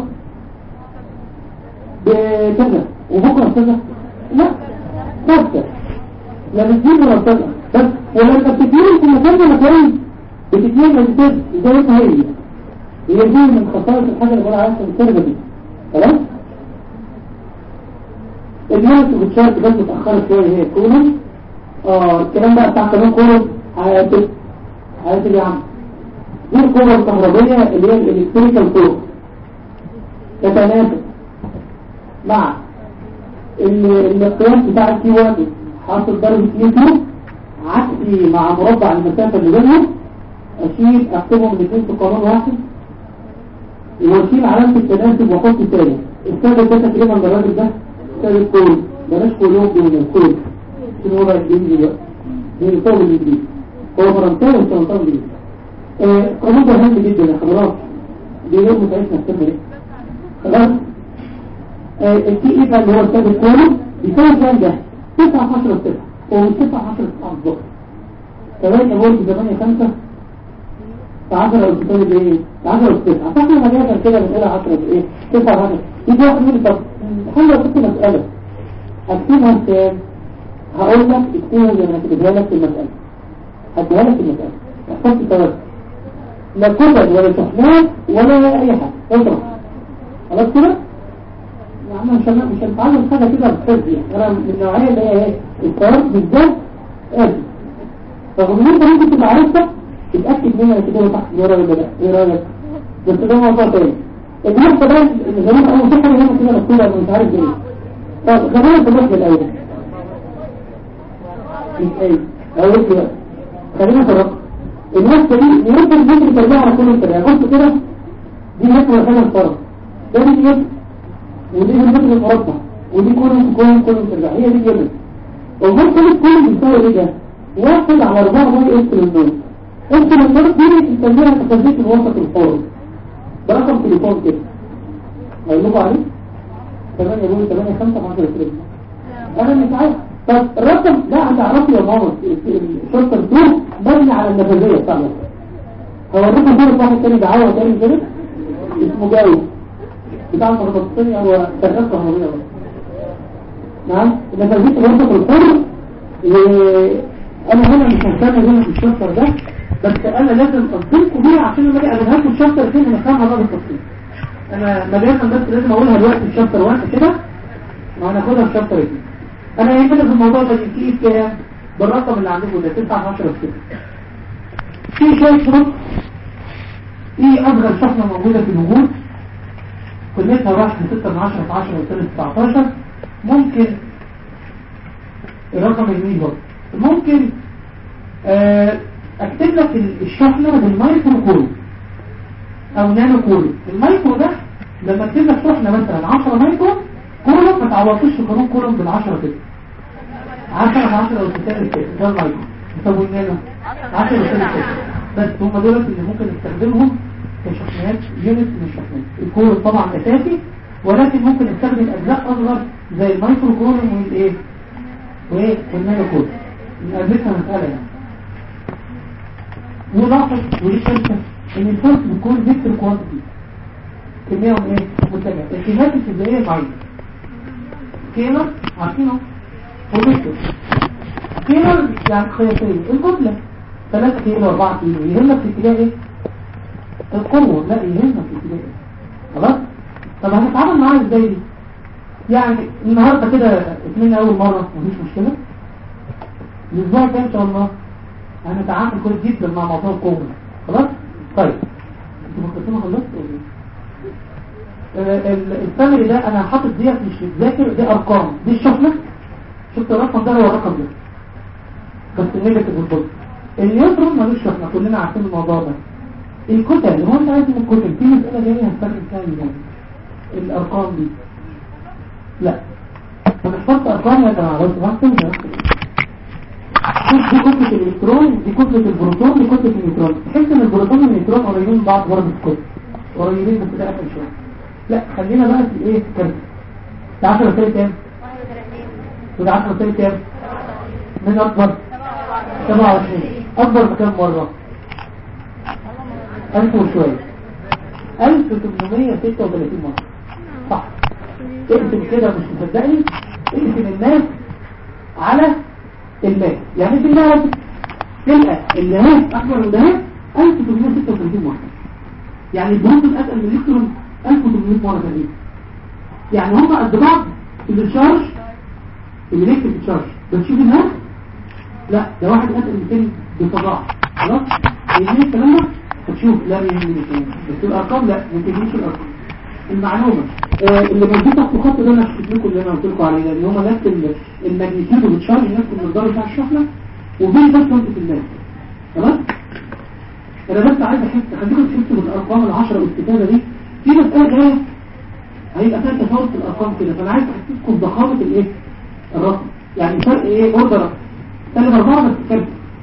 بكذا وبكره كذا لا ثابته لا بتجيب ولا بتطلع بس ولما بتتنين في المكان ده مكان بتتنين ما بتتنين زي ما هي هي دي من خصائص الحاجه اللي بقول عليها conservative خلاص الناس بتشارك بس متأخرة شوية هي كولم اه الكلام بقى بتاع كمان كولم حياتي حياتي يا عم دي القوة الكهربية اللي هي الالكتريكال كولم تتناسب مع ال- المقياس بتاع الكي 1 حاصل درجة نيوتن عكسي مع مربع المسافة اللي بينهم اشيل اكتبهم الاثنين في قانون واحد واشيل علامة التناسب واحط تاني السبب ده تقريبا للراجل ده سبب كول بلاش كولوب دي من الكول شنو هو بقى الانجليزي دلوقتي دي الكول الانجليزي هو فرنساوي وفرنساوي انجليزي آه، القانون ده مهم جدا يا حضرات دي يوم بتاعتنا السنة دي خلاص آه، التي ايه بقى اللي هو السبب كله بيساوي كام ده 9 10 6 هو مش 9 10 9 بالظبط كمان يقول 8 5 10 او تساوي بايه 10 او 9 فاحنا مجازا كده بنقول 10 بايه 9 10 يجي واحد يقول لي طب حل لو كنت مسألة اكتبها كام هقول لك اكتبها زي ما كتبها لك في المسألة هديها لك في المسألة احفظت ثلاثة لا كتب ولا شحنات ولا اي حاجة اضرب خلاص كده يا عم مش هن- مش هنتعلم حاجة كده بحفظ يعني انا من النوعية اللي هي ايه القرار بالذات قاسي رغم ان انت ممكن تبقى عارفها تتأكد منها كده تحت ورا ولا لا ايه رأيك بس ده موضوع تاني النقطة بقى اللي زمان اول فكرة هنا كده مكتوبة أنا مش عارف ايه طب خلينا في الرقم الاول مش ايه اقول لك بقى خلينا في الرقم النقطة دي يمكن ممكن ترجع على كل الفرق بص كده دي متر وحاجة الفرق ده دي متر ودي المتر المربع ودي كل كل كل ترجع هي دي جبل والمرة كل كل بيساوي ايه ده واحد على أربعة باي إبسلون نوت إبسلون نوت دي بنسميها تخزيق الوسط الفوري ده رقم تليفون كده أقول لكم عليه 8 يقول 8 5 10 كده أنا مش عارف طب الرقم لا أنت عرفت يا ماما الشرطة الدور مبني على النفاذية بتاعته هو الرقم ده واحد تاني دعوة تاني كده اسمه جاوي بتاع المربطين هو شغال كهربية بس. نعم النفاذية الوسط الفوري انا هنا مش مهتم هنا في الشابتر ده بس انا لازم اصدقكم بيها عشان لما اجي اقولها لكم الشابتر فين نفهمها بقى بالتفصيل انا مجانا بس لازم اقولها دلوقتي في الشابتر واحد كده وهناخدها في الشابتر اثنين انا يهمني في الموضوع ده في كام بالرقم اللي عندكم ده 9 10 كده في شويه شروط في اصغر شحنه موجوده في الوجود كلتها واحد من 6 من 10 في 10 وثالث 19 ممكن الرقم يمين برضه ممكن آه، اكتب لك الشحنة بالمايكرو كول او نانو كول المايكرو ده لما اكتب لك شحنة مثلا 10 مايكرو كولوم ما تعوضش قانون كولوم بال10 كده 10 ب 10 او تساوي كده ده المايكرو طب والنانو 10 تساوي كده بس هم دول اللي ممكن نستخدمهم كشحنات يونت من الشحنات الكول طبعا اساسي ولكن ممكن نستخدم اجزاء اصغر زي المايكرو كولوم والايه وايه والنانو كول نقابلتها مسألة يعني ولاحظ ودي ثالثة ان الفرق بيكون فيكتور كوانتيتي كمية وايه متجهة الكميات الفيزيائية معينة سكيلر عارفينه وميكتور سكيلر يعني قياسية الكتلة 3 كيلو 4 كيلو يهمك في اتجاه ايه؟ القوة لا يهمك في اتجاه ايه؟ خلاص؟ طب هنتعامل معاها ازاي دي؟ يعني النهاردة كده اتنين اول مرة مفيش مشكلة الاسبوع الجاي ان شاء الله هنتعامل كويس جدا مع موضوع القوة خلاص؟ طيب انتوا مقسمة خلصت ولا ايه؟ آه، ال- السمري ده انا حاطط ديت مش بتذاكر دي ارقام دي الشفلة شفت الرقم ده هو الرقم ده بس النيجاتيف والبوزيتيف النيوترون ملوش شفلة كلنا عارفين الموضوع ده الكتل هو انت عايز من الكتل في مسألة جاية هستخدم فيها يعني الارقام دي لا انا حفظت ارقام يا جماعه لو سمحتوا مش هنحفظ شوف دي كتلة الالكترون دي كتلة البروتون دي كتلة النيوترون تحس ان البروتون والنيوترون قريبين من بعض برضه في الكتل قريبين بس ده اقل شويه لا خلينا بقى في الايه في الكارثه ده 10 رسائل كام 31 وده 10 رسائل كام من اكبر 27 اكبر بكام مره 1000 وشويه 1836 مره صح اقسم كده مش مصدقني اقسم الناس على الماء يعني في الناس تلقى النهاية اكبر من ده 1836 مرة يعني البروتون اتقل من الالكترون 1800 مرة تقريبا يعني هم قد بعض في الشارج الالكتريك تشارج بس شوف الناس لا ده واحد اتقل 200 بفضاء خلاص يهمني الكلام ده هتشوف لا يهمني الكلام بس الارقام لا ما تهمنيش الارقام المعلومة آه، اللي موجود تحت الخط ده انا حكيت لكم اللي انا قلت لكم عليه لان هم نفس ال- الماجنتيود والتشارج نفس المقدار بتاع الشحنة وبين بس وانت في الناس خلاص انا بس عايز احس خليكم تحسوا بالارقام العشرة والاستفادة دي في مسألة جاية هيبقى فيها تفاوت في الارقام كده فانا عايز احسسكم بضخامة الايه الرقم يعني فرق ايه اوردر سالب اربعة بس كام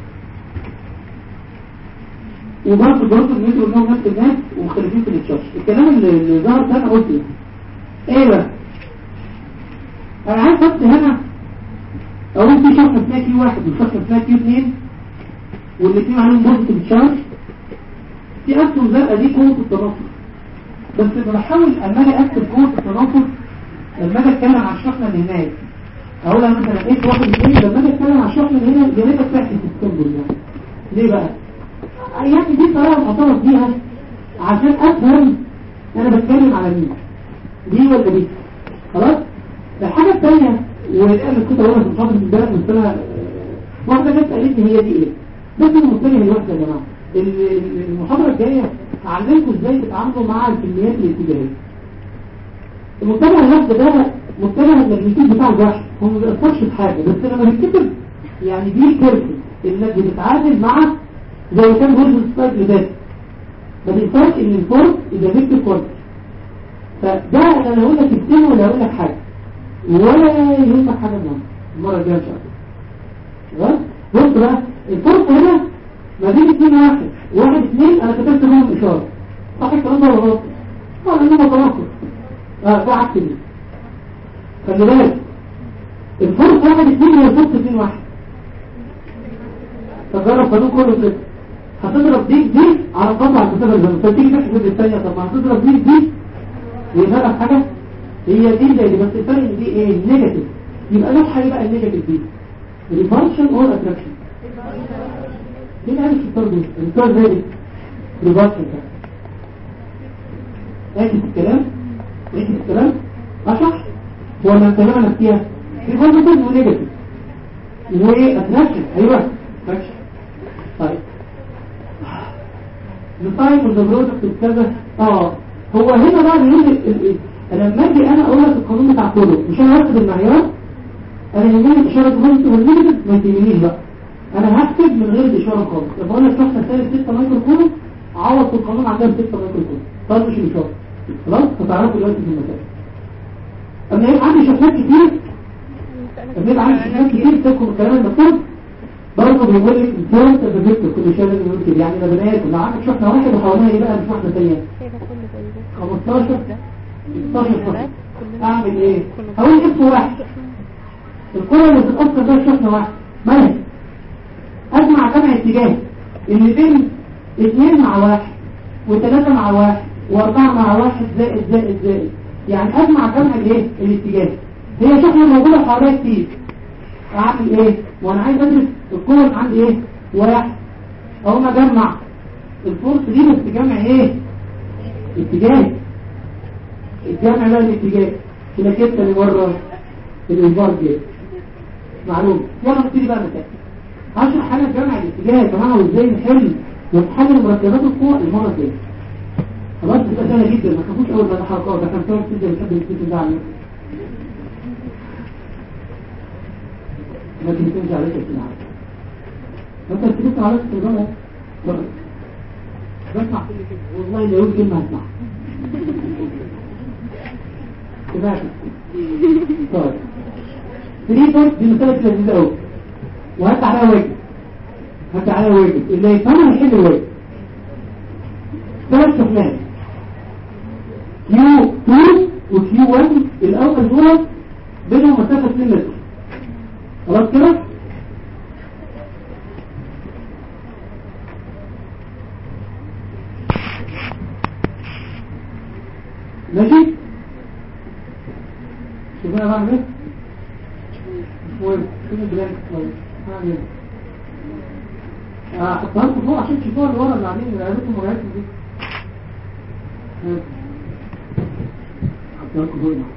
وبرضه البروتو المترو انهم نفس الناس ومختلفين في التشارج الكلام اللي اللي ظهر ده انا قلت يعني ايه بقى انا عايز بس هنا اقول في شخص اسمها كيو واحد وشخص اسمها كيو اثنين والاثنين عليهم بوزيتيف تشارج في اسهم زرقاء دي قوه التنافر بس بحاول اما اجي اكتب قوه التنافر لما اجي اتكلم عن الشحنه اللي هناك اقولها مثلا ايه واحد اثنين لما اجي اتكلم عن الشحنه اللي هنا جريتك تحت في السيمبل يعني ليه بقى؟ يعني دي طريقة معترف بيها عشان افهم انا بتكلم على مين دي ولا دي خلاص الحاجة الثانية والآن كنت أقولها في محاضرة امبارح من سنة آه، واحدة جت قالت لي هي دي ايه بس المختلفة الواحدة يا جماعة ال- ال- المحاضرة الجاية هعلمكم ازاي تتعاملوا مع الكميات الاتجاهية المتجه الواحدة ده متجه الماجنتيك بتاع الواحد هو ما بيأثرش في حاجة بس لما بيتكتب يعني دي كارثة انك بتتعامل مع زي ما كان برضه السلايد اللي فات ما بينفعش ان الفورس اذا جبت فورس فده انا لا اقول لك اكتبه ولا اقول لك حاجه ولا يهمك حاجه منهم المره الجايه ان شاء الله خلاص بص بقى الفورس هنا ما بين اثنين واحد واحد اثنين انا كتبت لهم اشاره صح الكلام ده ولا غلط؟ اه لانه متناقض اه ده عكس دي خلي بالك الفورس واحد اثنين هي الفورس اثنين واحد تجرب قانون كله كده هتضرب دي دي على قطع الكتابة الزمن فتيجي تحسب الثانية طب ما هتضرب دي دي هي فرق حاجة هي دي زي دي بس الفرق ان دي ايه نيجاتيف يبقى نوعها ايه بقى النيجاتيف دي ريفانشن اور اتراكشن مين عارف الكتاب دي الكتاب زي دي ريفانشن اكد الكلام اكد الكلام اشرح ولا الكلام انا فيها ريفانشن ونيجاتيف واتراكشن ايوه اتراكشن طيب نصايب الزبروتك كذا اه هو هنا بقى بيقول لي ال- ال- لما اجي انا اقول لك القانون بتاع كله مش انا هكتب المعيار انا يهمني الاشاره البوزيتيف والنيجاتيف ما تهمنيش بقى انا هكتب من غير الاشاره خالص لما اقول لك شخص ثالث 6 مايكرو كولوم عوض في القانون عندها 6 مايكرو كولوم طب مش الاشاره خلاص هتعرفوا دلوقتي في المسائل اما يبقى عندي شخصيات كتير لما يبقى عندي شخصيات كتير تذكر الكلام المكتوب برضه بيقول لك الفورس افكتور كل شيء لازم يقول كده يعني ما بنات لو عندك شحنه واحد وحواليها ايه بقى مش واحده ثانيه ايه ده كله زي ده 15 16 فرق اعمل ايه هقول اسم واحد الكره اللي بتتاثر بيها شحنه واحد مالك اجمع جمع اتجاه اللي بين اثنين مع واحد وثلاثة مع واحد واربعة مع واحد زائد زائد زائد يعني اجمع جمع الايه الاتجاه هي شحنة موجودة حواليها كتير اعمل ايه وانا عايز ادرس الكورس عندي ايه واحد اول ما اجمع الفورس دي بس جمع ايه اتجاه الجمع بقى الاتجاه كده كده اللي بره الانفار جاي معلوم يلا نبتدي بقى مسائل هشرح حاجه جمع الاتجاه يا جماعه وازاي نحل ونحل مركبات القوى المره الجايه خلاص بتبقى سهله جدا ما تخافوش اول ما الحركات ده كان فاهم جدا بيحب يكتب ده عليك لكن تنزع عليك السلعه انت تكتب عليك السلعه بسمع والله لا يقول كلمه هسمع سمعت طيب تري بوينت دي مسألة لذيذة قوي وهات عليها واجب هات عليها واجب اللي يفهمها يحل الواجب ثلاث شغلات كيو 2 وكيو 1 الأول دول بينهم مسافة 2 متر خلاص كده؟ ماشي؟ شوف انا بعمل ايه؟ مهم فين البلانك طيب هعمل ايه؟ احطها لكم فوق عشان تشوفوها اللي ورا اللي قاعدين اللي قاعدين مراياتهم دي احطها لكم فوق هنا.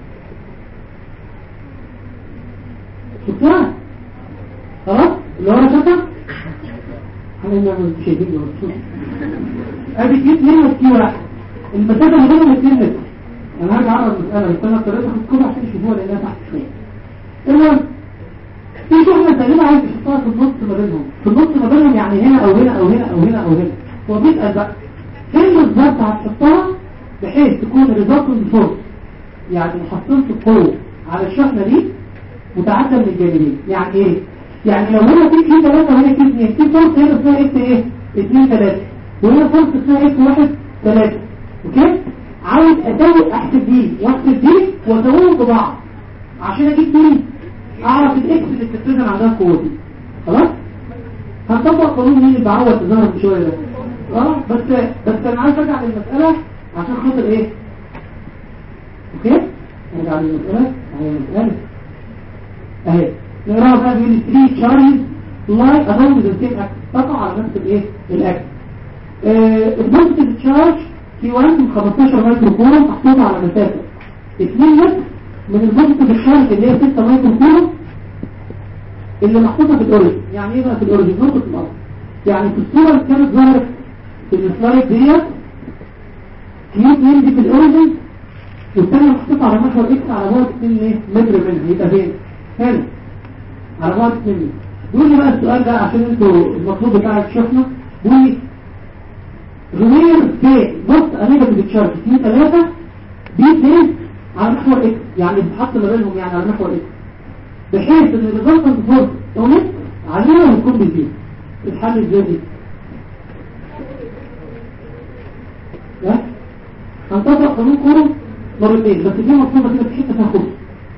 شفتوها؟ خلاص؟ اللي ورا شافها؟ حاجة نعمل شايفين اللي ورا شوف ادي كيس اتنين وكيس واحد المسافة اللي بينهم اتنين متر انا هرجع اعرف المسألة بس انا اضطريت اخد كده عشان يشوفوها لانها تحت شوية المهم في شحنة تقريبا عايز تحطها في النص ما بينهم في النص ما بينهم يعني هنا او هنا او هنا او هنا او هنا وبيسأل بقى فين بالظبط هتحطها بحيث تكون ريزلتنت فورس يعني محصلة القوة على الشحنة دي متعدة من الجانبين يعني ايه؟ يعني لو هنا في كي 3 وهنا كي 2 في فورس هنا اسمها اكس ايه؟ 2 3 وهنا فورس اسمها اكس 1 3 اوكي؟ عاوز اساوي احسب دي واحسب دي واساويهم ببعض عشان اجيب مين؟ اعرف الاكس اللي بتتزن عندها قوتي خلاص هنطبق قانون مين اللي بعوض تظهر بشويه ده اه بس بس انا عايز ارجع للمساله عشان خاطر ايه اوكي ارجع للمساله اهي المساله اهي نقراها بقى بيقول 3 تشارجز لاي اراوند ذا سيم اكس تقع على نفس الايه الاكس البوزيتيف تشارج في 1 من 15 مايكرو كولوم محطوطه على مسافه 2 متر من البوزيتيف تشارج اللي هي 6 مايكرو كولوم اللي محطوطه في الاوريجن يعني ايه بقى في الاوريجن نقطه الارض يعني في الصوره اللي كانت ظهرت في السلايد ديت كيو 2 دي في الاوريجن والثانيه محطوطه على محور اكس على بعد 2 متر منها يبقى فين؟ هنا على بعد 2 متر بيقول لي بقى السؤال ده عشان انتوا المطلوب بتاعك شفنا بيقول لي غير في نص انيجاتيف تشارج في 3 دي 2 على محور اكس يعني بتحط ما بينهم يعني على محور اكس بحيث ان الريزلتنت فورس اونت عليها وتكون بزيرو الحل ازاي دي ها هنطبق قانون كورو مرتين بس دي مطلوبه كده في حته فيها خبز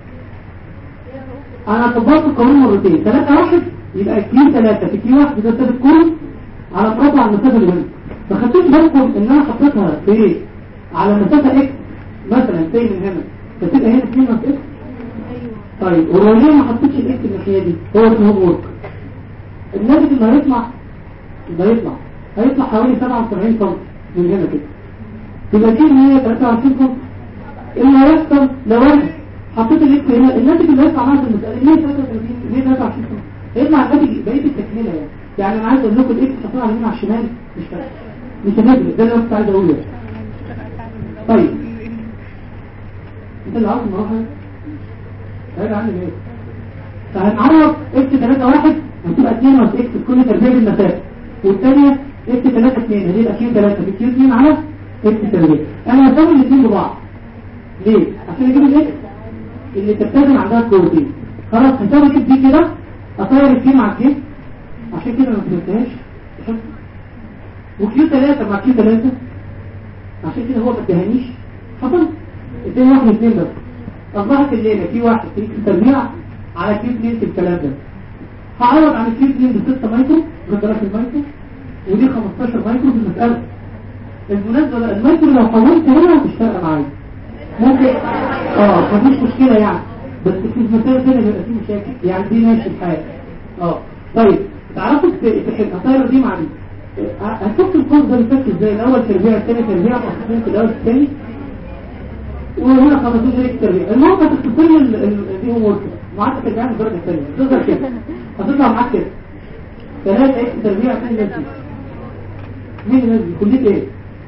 انا طبقت القانون مرتين ثلاثة واحد يبقى كيو ثلاثة في كيو واحد ده ثابت كورو على مربع المسافه اللي بينهم ما خدتوش بالكم ان انا حطيتها في ايه على مسافه اكس مثلا زي من هنا فتبقى هنا 2 ناقص اكس طيب ولو ليه ما حطيتش الاكس الناحيه دي هو اسمه ورك الناتج اللي هيطلع اللي هيطلع هيطلع حوالي 77 سم من هنا كده يبقى دي اللي هي 23 سم اللي هيحصل لو انا حطيت الاكس هنا الناتج اللي هيطلع معايا في المساله اللي هي 33 اللي هي 23 سم هيطلع الناتج بقيه التكمله يعني يعني انا عايز اقول لكم الاكس حطيها على اليمين على الشمال مش فارق مش هنفرق ده اللي انا كنت عايز اقوله طيب انت اللي عاوز المروحه هيبقى عندي ايه فهنعرف اكس 3 1 هتبقى 2 ناقص اكس في كل تربيع المسافه والثانيه اكس 3 2 هتبقى كيو 3 في كيو 2 على اكس تربيع انا هساوي الاثنين ببعض ليه عشان اجيب الاكس اللي تتزن عندها قوتين خلاص هساوي كده دي كده اطير الكيو مع الكيو عشان كده ما فهمتهاش وكيو 3 مع كيو 3 عشان كده هو ما ادهانيش حصل 2 1 2 بس اصبحت الليله كيو 1 في التربيع على كيو 2 في الكلام ده هعوض عن الكيو 2 ب 6 مايكرو بضرب المايكرو ودي 15 مايكرو في المساله بالمناسبه بقى المايكرو لو حولت هنا مش فارقه معايا ممكن اه مفيش مشكله يعني بس في المسائل تانية بيبقى فيه مشاكل يعني دي ماشي الحال اه طيب تعرفوا تحل هطير دي مع دي اه، هتشوف الكورس ده بيفك ازاي الاول تربيع الثاني تربيع مخصوصين في الاول الثاني وهنا 15 ريك تربيع المهم هتختصر لي ال- ال- دي هو ورك معاك ترجع من الدرجه الثانيه تظهر كده هتطلع معاك كده ثلاثة اكس تربيع مين الناس دي؟ مين الناس دي؟ كلية ايه؟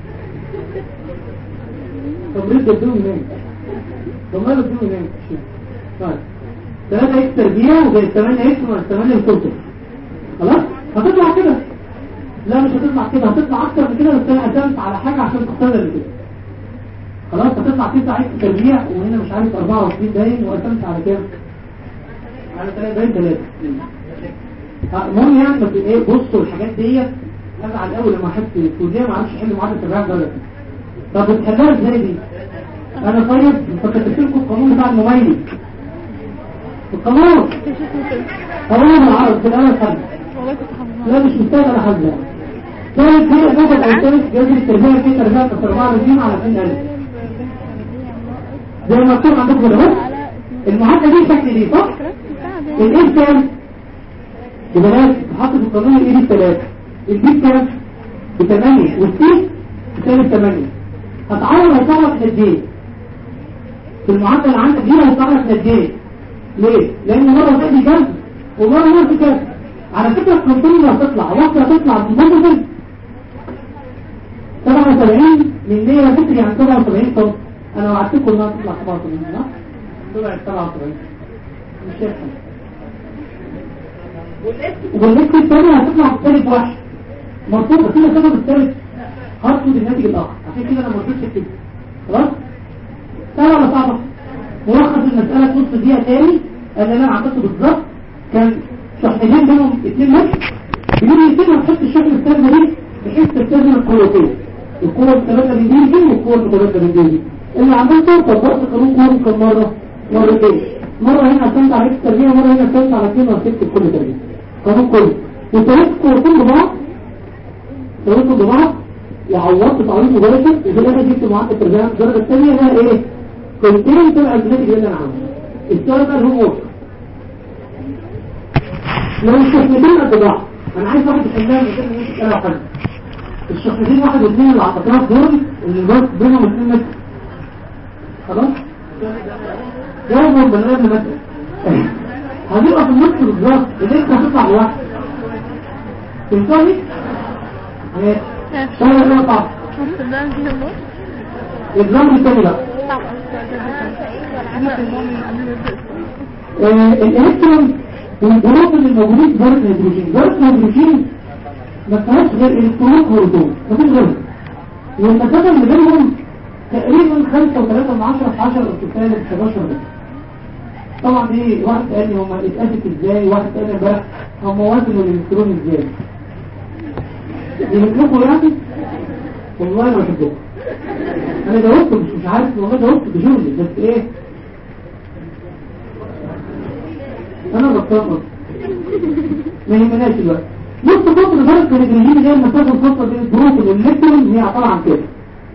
طب ليه تدوم هناك؟ طب ما تدوم هناك طيب 3 اكس تربيع وزي 8 اكس ولا 8 الكتب خلاص هتطلع كده لا مش هتطلع كده هتطلع اكتر من كده بس انا قسمت على حاجه عشان تختار اللي كده خلاص هتطلع 9 اكس تربيع وهنا مش عارف 24 باين وقسمت على كام على 3 باين 3 المهم يعني بس ايه بصوا الحاجات ديت ازعل قوي لما احس في الكليه ما اعرفش احل معادله التربيع ده طب بتحلها ازاي دي انا طيب فكتبت لكم القانون بتاع المميز القانون قانون العرض في الاول حل والله كنت حافظها لا مش محتاج على حل يعني ثالث هي نقطة أو ثالث جذر التربية في تربية كسر 24 على 20000 زي ما مكتوب عندكم كده بص المعادلة دي شكل دي صح؟ الايه كام؟ يبقى لازم تحط في القانون الايه بالثلاثة البي كام؟ بثمانية والسي بسالب ثمانية هتعوض هيطلع في قد ايه؟ في المعادلة اللي عندك دي هيطلع في قد ايه؟ ليه؟ لأن مرة تأتي جذر ومرة مرة كذا على فكرة الكنترول اللي هتطلع واحدة هتطلع بمثل 77 من 100 فكر يعني 77 طن انا وعدتكم انها تطلع 77 ها؟ طلعت 77 مش شايف حاجة. والنسبة الثانية هتطلع بالثالث واحد مرفوضة في مسافة بالثالث هرفض الناتج الآخر عشان كده انا ما رضيتش اكتب خلاص؟ سهلة ولا صعبة؟ ملخص المسألة في نص دقيقة تاني أن أنا عملته بالظبط كان شحنين بينهم اتنين متر بيقولوا يتم نحط الشحن السلبي دي بحيث تستخدم القوتين القوة المتبادلة من دي دي والقوة المتبادلة من دي دي اللي عملته طبقت قانون كورم كم مرة مرتين مرة هنا عشان عليك التربية مرة هنا عشان على اثنين وهتكتب كل تربية قانون كورم وطريقة قوتين ببعض طريقة ببعض وعوضت تعويض مباشر وفي الاخر جبت معدل التربية الدرجة الثانية بقى ايه؟ قوتين تبقى الناتج اللي انا عاوزه السؤال بقى الهوم وورك لو الشحنتين قد بعض انا عايز واحد يحلها من غير ما يمسك انا وحد الشحنتين واحد واثنين اللي على الاطراف دول اللي بس بينهم 2 متر خلاص جاوبهم بالغير مثلا هتبقى في النص بالظبط اللي انت هتطلع لوحدك تنتهي ايه شغل ايه صعب بس ده دي النور الزمن التاني بقى صعب الالكترون والبروتون الموجودين في ذرة الهيدروجين ذرة الهيدروجين ما فيهاش غير الكترون وبروتون مفيش غيرهم والمسافة اللي بينهم تقريبا 5 و3 من 10 في 10 ارتفاع 11 متر طبعا دي واحد قال لي هم اتقاست ازاي واحد قال لي امبارح هم وزنوا الالكترون ازاي يهمكم يعني والله ما بحبكم انا جاوبت مش مش عارف والله جاوبت بجملة بس ايه انا بطلت ما يهمناش دلوقتي نص قطر درجة الهيدروجين اللي هي المسافة الخاصة بين البروتون والالكترون هي عبارة عن كده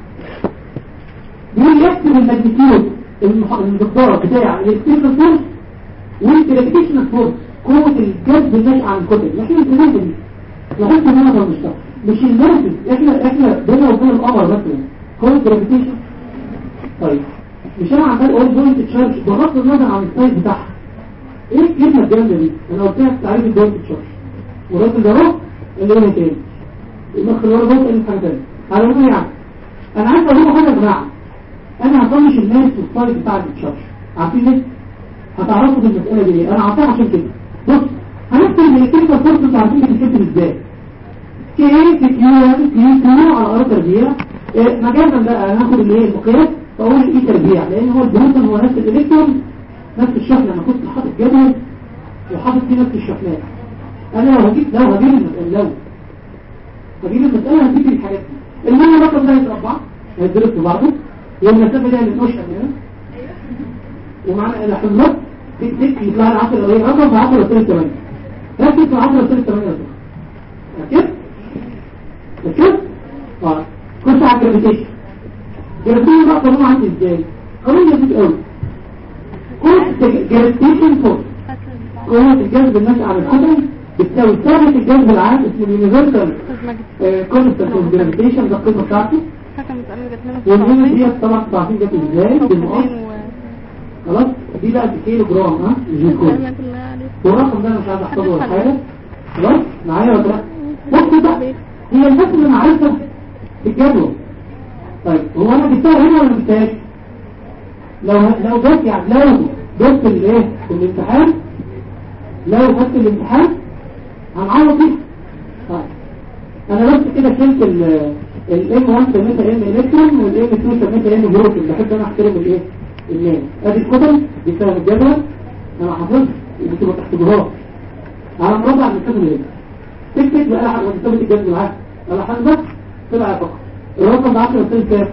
بيقول يكتب الماجنتيود المح- المقدار بتاع الالكتريكال فورس والجرافيتيشنال فورس قوة الجذب الناشئة عن الكتل احنا الكلام دي لحد ما انا مش مش النرفز احنا احنا بينا وبين القمر مثلا قوة جرافيتيشن طيب مش انا عمال اقول بوينت تشارج بغض النظر عن السايز بتاعها ايه الكلمة الجامدة دي انا قلت لك تعريف البوينت تشارج والراجل ده اهو اللي هنا تاني المخ اللي ورا ده قال حاجة تانية على العموم يعني انا عايز اقول لكم حاجة يا جماعة انا هطنش الناس والسايز بتاع التشارج عارفين ليه؟ هتعرفوا في المسألة دي ليه؟ انا عارفها عشان كده بص هنكتب الالكتريكال فورس انتوا عارفين بتتكتب ازاي كي في كيو كيو كيو على ار تربيع إيه، مجازا بقى هناخد اللي هي المقياس فاقول الاي تربيع لان هو البروتون هو نفس الالكترون نفس الشحنه انا كنت حاطط جدول وحاطط فيه نفس الشحنات انا لو هجيب لو هجيب المسألة لو هجيب المسألة هجيب الحاجات دي المهم الرقم ده هيتربع هيتضرب في بعضه والمسافة دي هنتوش هنا ومعنا الحملات تك تك يطلع لي 10 ايه رقم في 10 وصلت 8 ركز في 10 وصلت 8 ركز ركز اه خش على الجرافيتيشن الجرافيتيشن بقى قانون عندي ازاي قانون جديد قوي كل جرافيتيشن فورس قوة الجذب الناشئة عن الكتل بتساوي ثابت الجذب العام اسمه اليونيفرسال استاذ ماجد كونستنت اوف جرافيتيشن ده القيمة بتاعته حكم مسألة جات لنا في واليونت التعطيل. دي طبعا تعرفين جت ازاي بالمقام صفحتين و- خلاص دي بقى كيلو جرام ها الجلوكوز الكلام كلها عليه. والرقم ده انا مش عايز احفظه ولا حاجه خلاص معايا ولا لا بص بقى هي الناس اللي معرفه بالجدول طيب هو انا جبتها هنا ولا ما جبتهاش لو لو جبت يعني لو جبت الايه في الامتحان لو خدت الامتحان هنعوض دي طيب انا بس كده شلت ال الام 1 سميتها ام الكترون والام 2 سميتها ام بروتون بحب انا احترم الايه الناس ادي الكتل دي فيها الجدول انا حافظها يبقى تبقى تحت جراف على مربع من كتب الايه تكتب بقى على كتابة الجدول معاك على حسبك طلع فقط الرقم ده 10 والثالث كام؟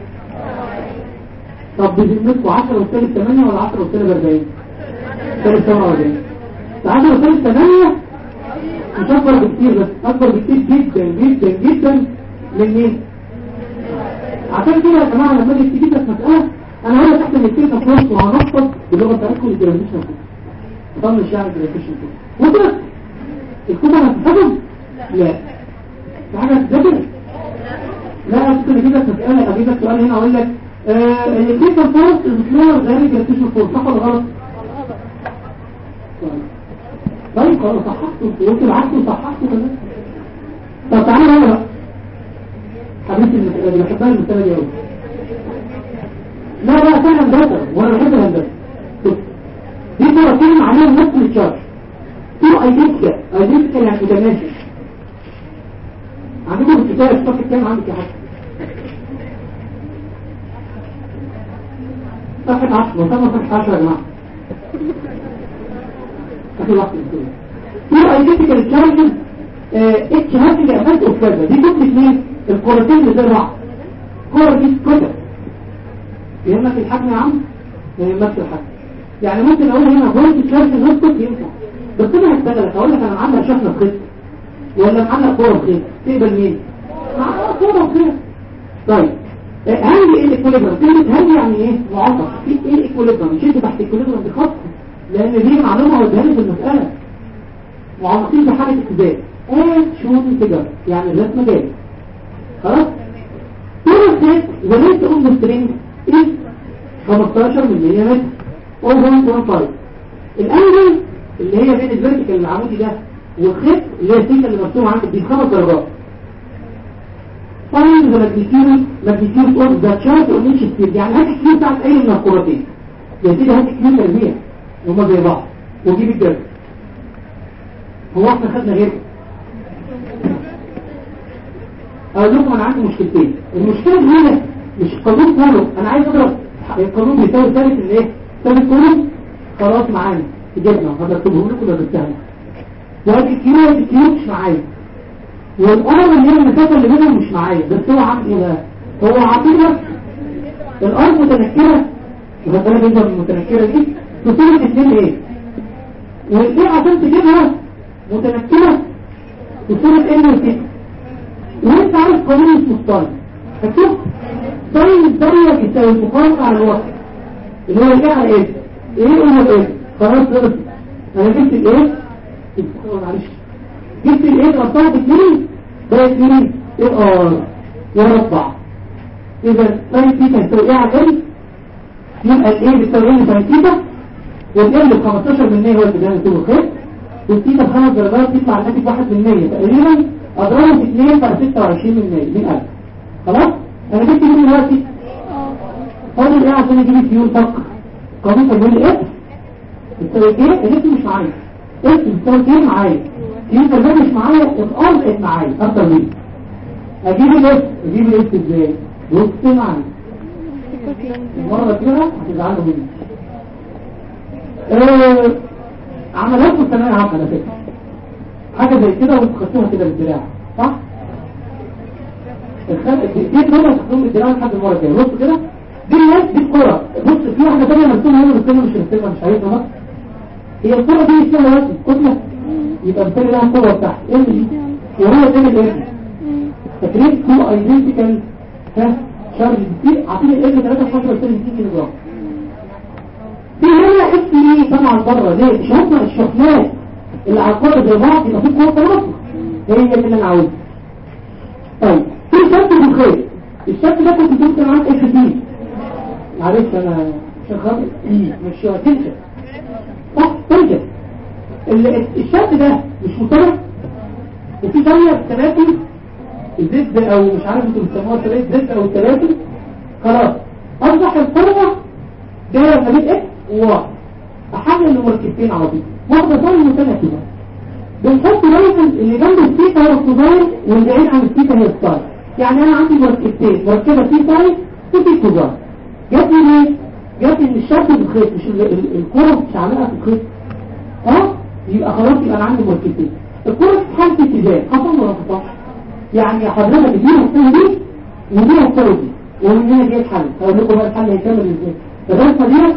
طب بذمتكم 10 والثالث 8 ولا 10 والثالث 40 ثالث 47 10 والثالث 8 مش اكبر بكتير بس اكبر بكتير جدا جدا جدا من مين عشان كده يا جماعه لما اجي تجيب لك مساله انا هقول لك احنا نكتبها في نص وهنفضل باللغه بتاعتكم الجرافيشن طن الشعر الجرافيشن وكده الكتب هتتحفظ لا في حاجه تذاكر لا ممكن اجيب لك مساله اجيب لك سؤال هنا اقول لك الكتب فورس المسلوه غير الجرافيشن فورس صح ولا غلط طيب خلاص صححته قلت العكس وصححته كمان طب تعالى هنا بقى حبيبتي المسألة دي بحبها المسألة دي قوي لا لا فعلا هندسة وانا بحب الهندسة شوف. دي صورتين عليهم نفس الشارج تو ايدنتيكال ايدنتيكال يعني متماشي عندكم في الكتاب الصف كام عندك يا حاج صفحة 10 وصلنا صفحة 10 يا جماعة اخر واحد الدكتور تو ايدنتيكال تشارجز اتش هاتي لأمانت اوف كذا دي كتلة مين؟ الكورتين اللي زي بعض كورة دي كتل يهمك الحجم يا عم ما يهمكش الحجم يعني ممكن اقول هنا فولت تشارج نسكت ينفع بس انا هشتغلك اقول لك انا معلق شحنة بخيط ولا معلق كورة بخيط تقبل مين؟ معلق كورة بخيط طيب هل ايه الاكوليبرم كلمة هل يعني ايه معاطف في ايه الاكوليبرم شد تحت الاكوليبرم بخط لان دي معلومة وديها لي في المسألة معلقين بحالة اتزاز ايه شون فيجر يعني الرسم جاي خلاص طول الخيط وليس ام سترينج ايه 15 من 100 متر او 1.5 الانجل اللي هي بين الفيرتيكال العمودي ده والخيط اللي هي السيكه اللي مرسومه عندك دي خمس درجات فاين ذا ماجنتيود ماجنتيود اوف ذا تشارت اونيش ستيل يعني هات الكيو بتاعت اي من الكورتين يا سيدي هات الكيو تربيع هما زي بعض وجيب الجرد هو احنا خدنا غيره اقول لكم انا عندي مشكلتين المشكله الاولى مش القانون كله انا عايز اضرب القانون بيساوي ثالث الايه ثالث كله خلاص معايا جبنا هتكتبه لكم ولا بتاعي وادي الكيو وادي الكيو مش معايا والارض اللي هي المسافه اللي بينهم مش معايا بس هو عامل ايه بقى هو عاطيني بس الارض متنكره واخد بالك انت من المتنكره دي تصير الاثنين ايه والايه عشان تجيبها متنكره تصير ان وكده وانت عارف قانون اسمه ستاين هتشوف ستاين الزاويه يساوي المقارنه على الوقت اللي هو ايه على ايه ايه هو ايه خلاص خلص انا جبت الايه معلش جبت الايه ضربتها باثنين ده اثنين ايه ار وربع اذا ساين تيتا يساوي ايه على ايه يبقى الايه بتساوي ايه ساين تيتا والال ب 15 من 100 هو اللي بيعمل طول الخيط والتيتا بخمس درجات يطلع الناتج 1 من 100 تقريبا اضربه في 2 بقى 26 من 100 من 1000 خلاص انا جبت مين دلوقتي فاضل ايه عشان اجيب الكيو فقط قانون تجويل اف بتساوي ايه الاف مش معايا اف بتساوي ايه معايا كيو تجويل مش معايا اتقلقت معايا اكتر مني اجيب الاف اجيب الاف ازاي بص معايا المره كده هتزعلوا مني آه، عمليات الثانويه عامه على فكره حاجه زي كده وانتوا خدتوها كده بالدراع صح الخلق دي دول هتاخدوهم بالدراع لحد المره الجايه بص كده دي الناس دي الكوره بص في واحده ثانيه مرسومه هنا بس انا مش مرسمها مش عارفها بقى هي الكوره دي اسمها وزن كتله يبقى بالتالي لها الكوره بتاعها ايه دي وهو ده الايه فاكرين تو ايدنتيكال ها شارج دي عارفين ال 3 في 10 كيلو جرام في هنا اس دي طبعا بره ليه مش هم الشحنات اللي على القرب زي بعض يبقى في قوه تناقض هي دي اللي انا عاوزها طيب في شكل في الخيط الشكل ده كنت بتقول معاك اف دي معلش انا عشان خاطر إيه، مش تنشف صح تنشف ال- الشكل ده مش مطلق وفي ثانية ثلاثي الزد او مش عارف انتوا بتسموها ثلاثي زد او ثلاثي خلاص اصبح القوة ده ما بين اكس وواحد احلل المركبتين على طول واحدة ثانية وثانية كده بنحط دايما اللي جنب السيتا هو الكوزاين واللي بعيد عن السيتا هي الساين يعني انا عندي مركبتين مركبة في ساين وفي كوزاين جات لي ليه؟ جات لي ان الشكل في الخيط مش ال- ال- الكرة مش عاملها في الخيط اه يبقى خلاص يبقى انا عندي مركبتين الكرة في حالة اتجاه حصل ولا حصل يعني حضرتك دي الصورة دي ودي الصورة دي ومن هنا جه الحل هقول لكم بقى الحل هيكمل ازاي الرسمة دي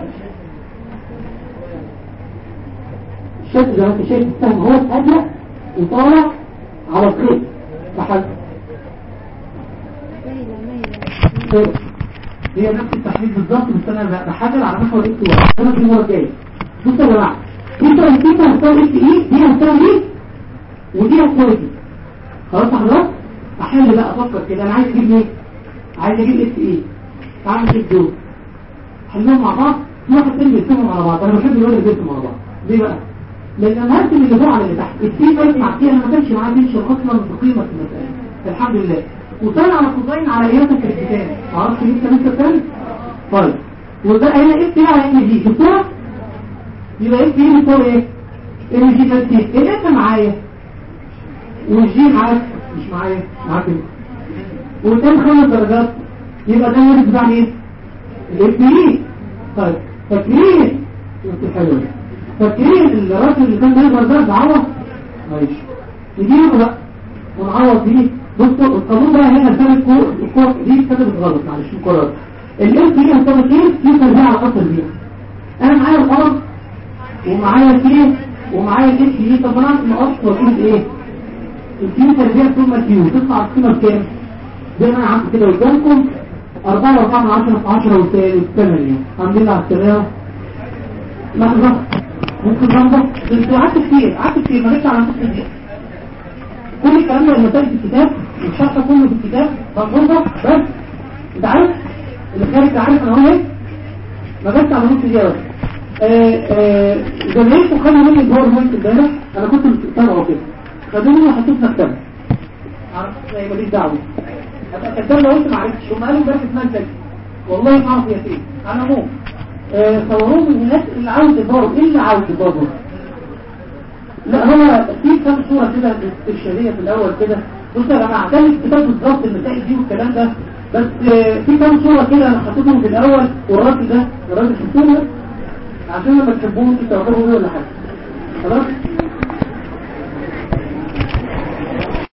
الشكل زي ما انت شايف السهم هو اتأدلق وطالع على الخيط فحل طيب. هي نفس التحليل بالظبط بس انا بحلل على محور اكس واحد انا في المره الجايه بصوا يا جماعه دي طريقه دي هتساوي اكس اي دي هتساوي ايه ودي هتساوي دي خلاص يا حضرتك احل بقى افكر كده انا عايز اجيب ايه عايز اجيب اكس اي تعال نشوف دول حلهم مع بعض في واحد تاني بيرسمهم على بعض انا بحب يقول لك بيرسموا مع بعض ليه بقى لان انا هرسم اللي فوق على اللي تحت السي فايت مع السي انا ما كانش معايا تنشر اصلا في قيمه المساله الحمد لله وطلع على كوزين على ايام الكريستيان معرفش لسه لسه تاني طيب وده هنا اف ايه على ام جي شفتوها يبقى اف ايه بيساوي ايه ام جي بلس ايه الاف معايا والجي معاك مش معايا معاك انت والتاني خمس درجات يبقى ده الورد بتاع ايه الاف ايه طيب فاكرين انت حلوه فاكرين الراجل اللي كان بيقدر ده بعوض ماشي نجيبه بقى ونعوض دي بصوا القانون ده هنا ثالث كور الكور دي كتبت غلط معلش مقرر الام دي هتساوي ايه في تربيع على خط البيع انا معايا الارض ومعايا كيه ومعايا الاس دي طب انا نقص واجيب ايه الكيو تربيع ثم الكيو تطلع القيمه بكام زي ما انا عملت كده قدامكم 4 و4 من 10 في 10 وثالث 8 الحمد لله على السلامه لحظه ممكن لحظه انتوا قعدت كتير قعدت كتير ما جتش على نص دي كل الكلام ده لما تلاقي في الكتاب والشرح كله في الكتاب مضبوطه بس انت عارف اللي خارج ده عارف انا هو ايه ما جاتش على نص دقيقه بس زمايلكم خدوا مني الباوربوينت امبارح انا كنت مستمعه كده خدوا مني وحطوه في مكتبه عارف زي ماليش دعوه ابقى كتاب لو قلت ما عرفتش هم قالوا امبارح اسمها الفجر والله ما اعرف يا سيدي على العموم صوروه من الناس اللي عاوز الباور ايه اللي عاوز الباور لا هو في كام صورة كده استرشادية في الأول كده بصوا يا جماعة ده الكتاب بالظبط المسائل دي والكلام ده بس آه، في كام صورة كده أنا حطيتهم في الأول والراجل ده الراجل في الصورة عشان لما تحبوه انتوا تعرفوا ولا حاجة خلاص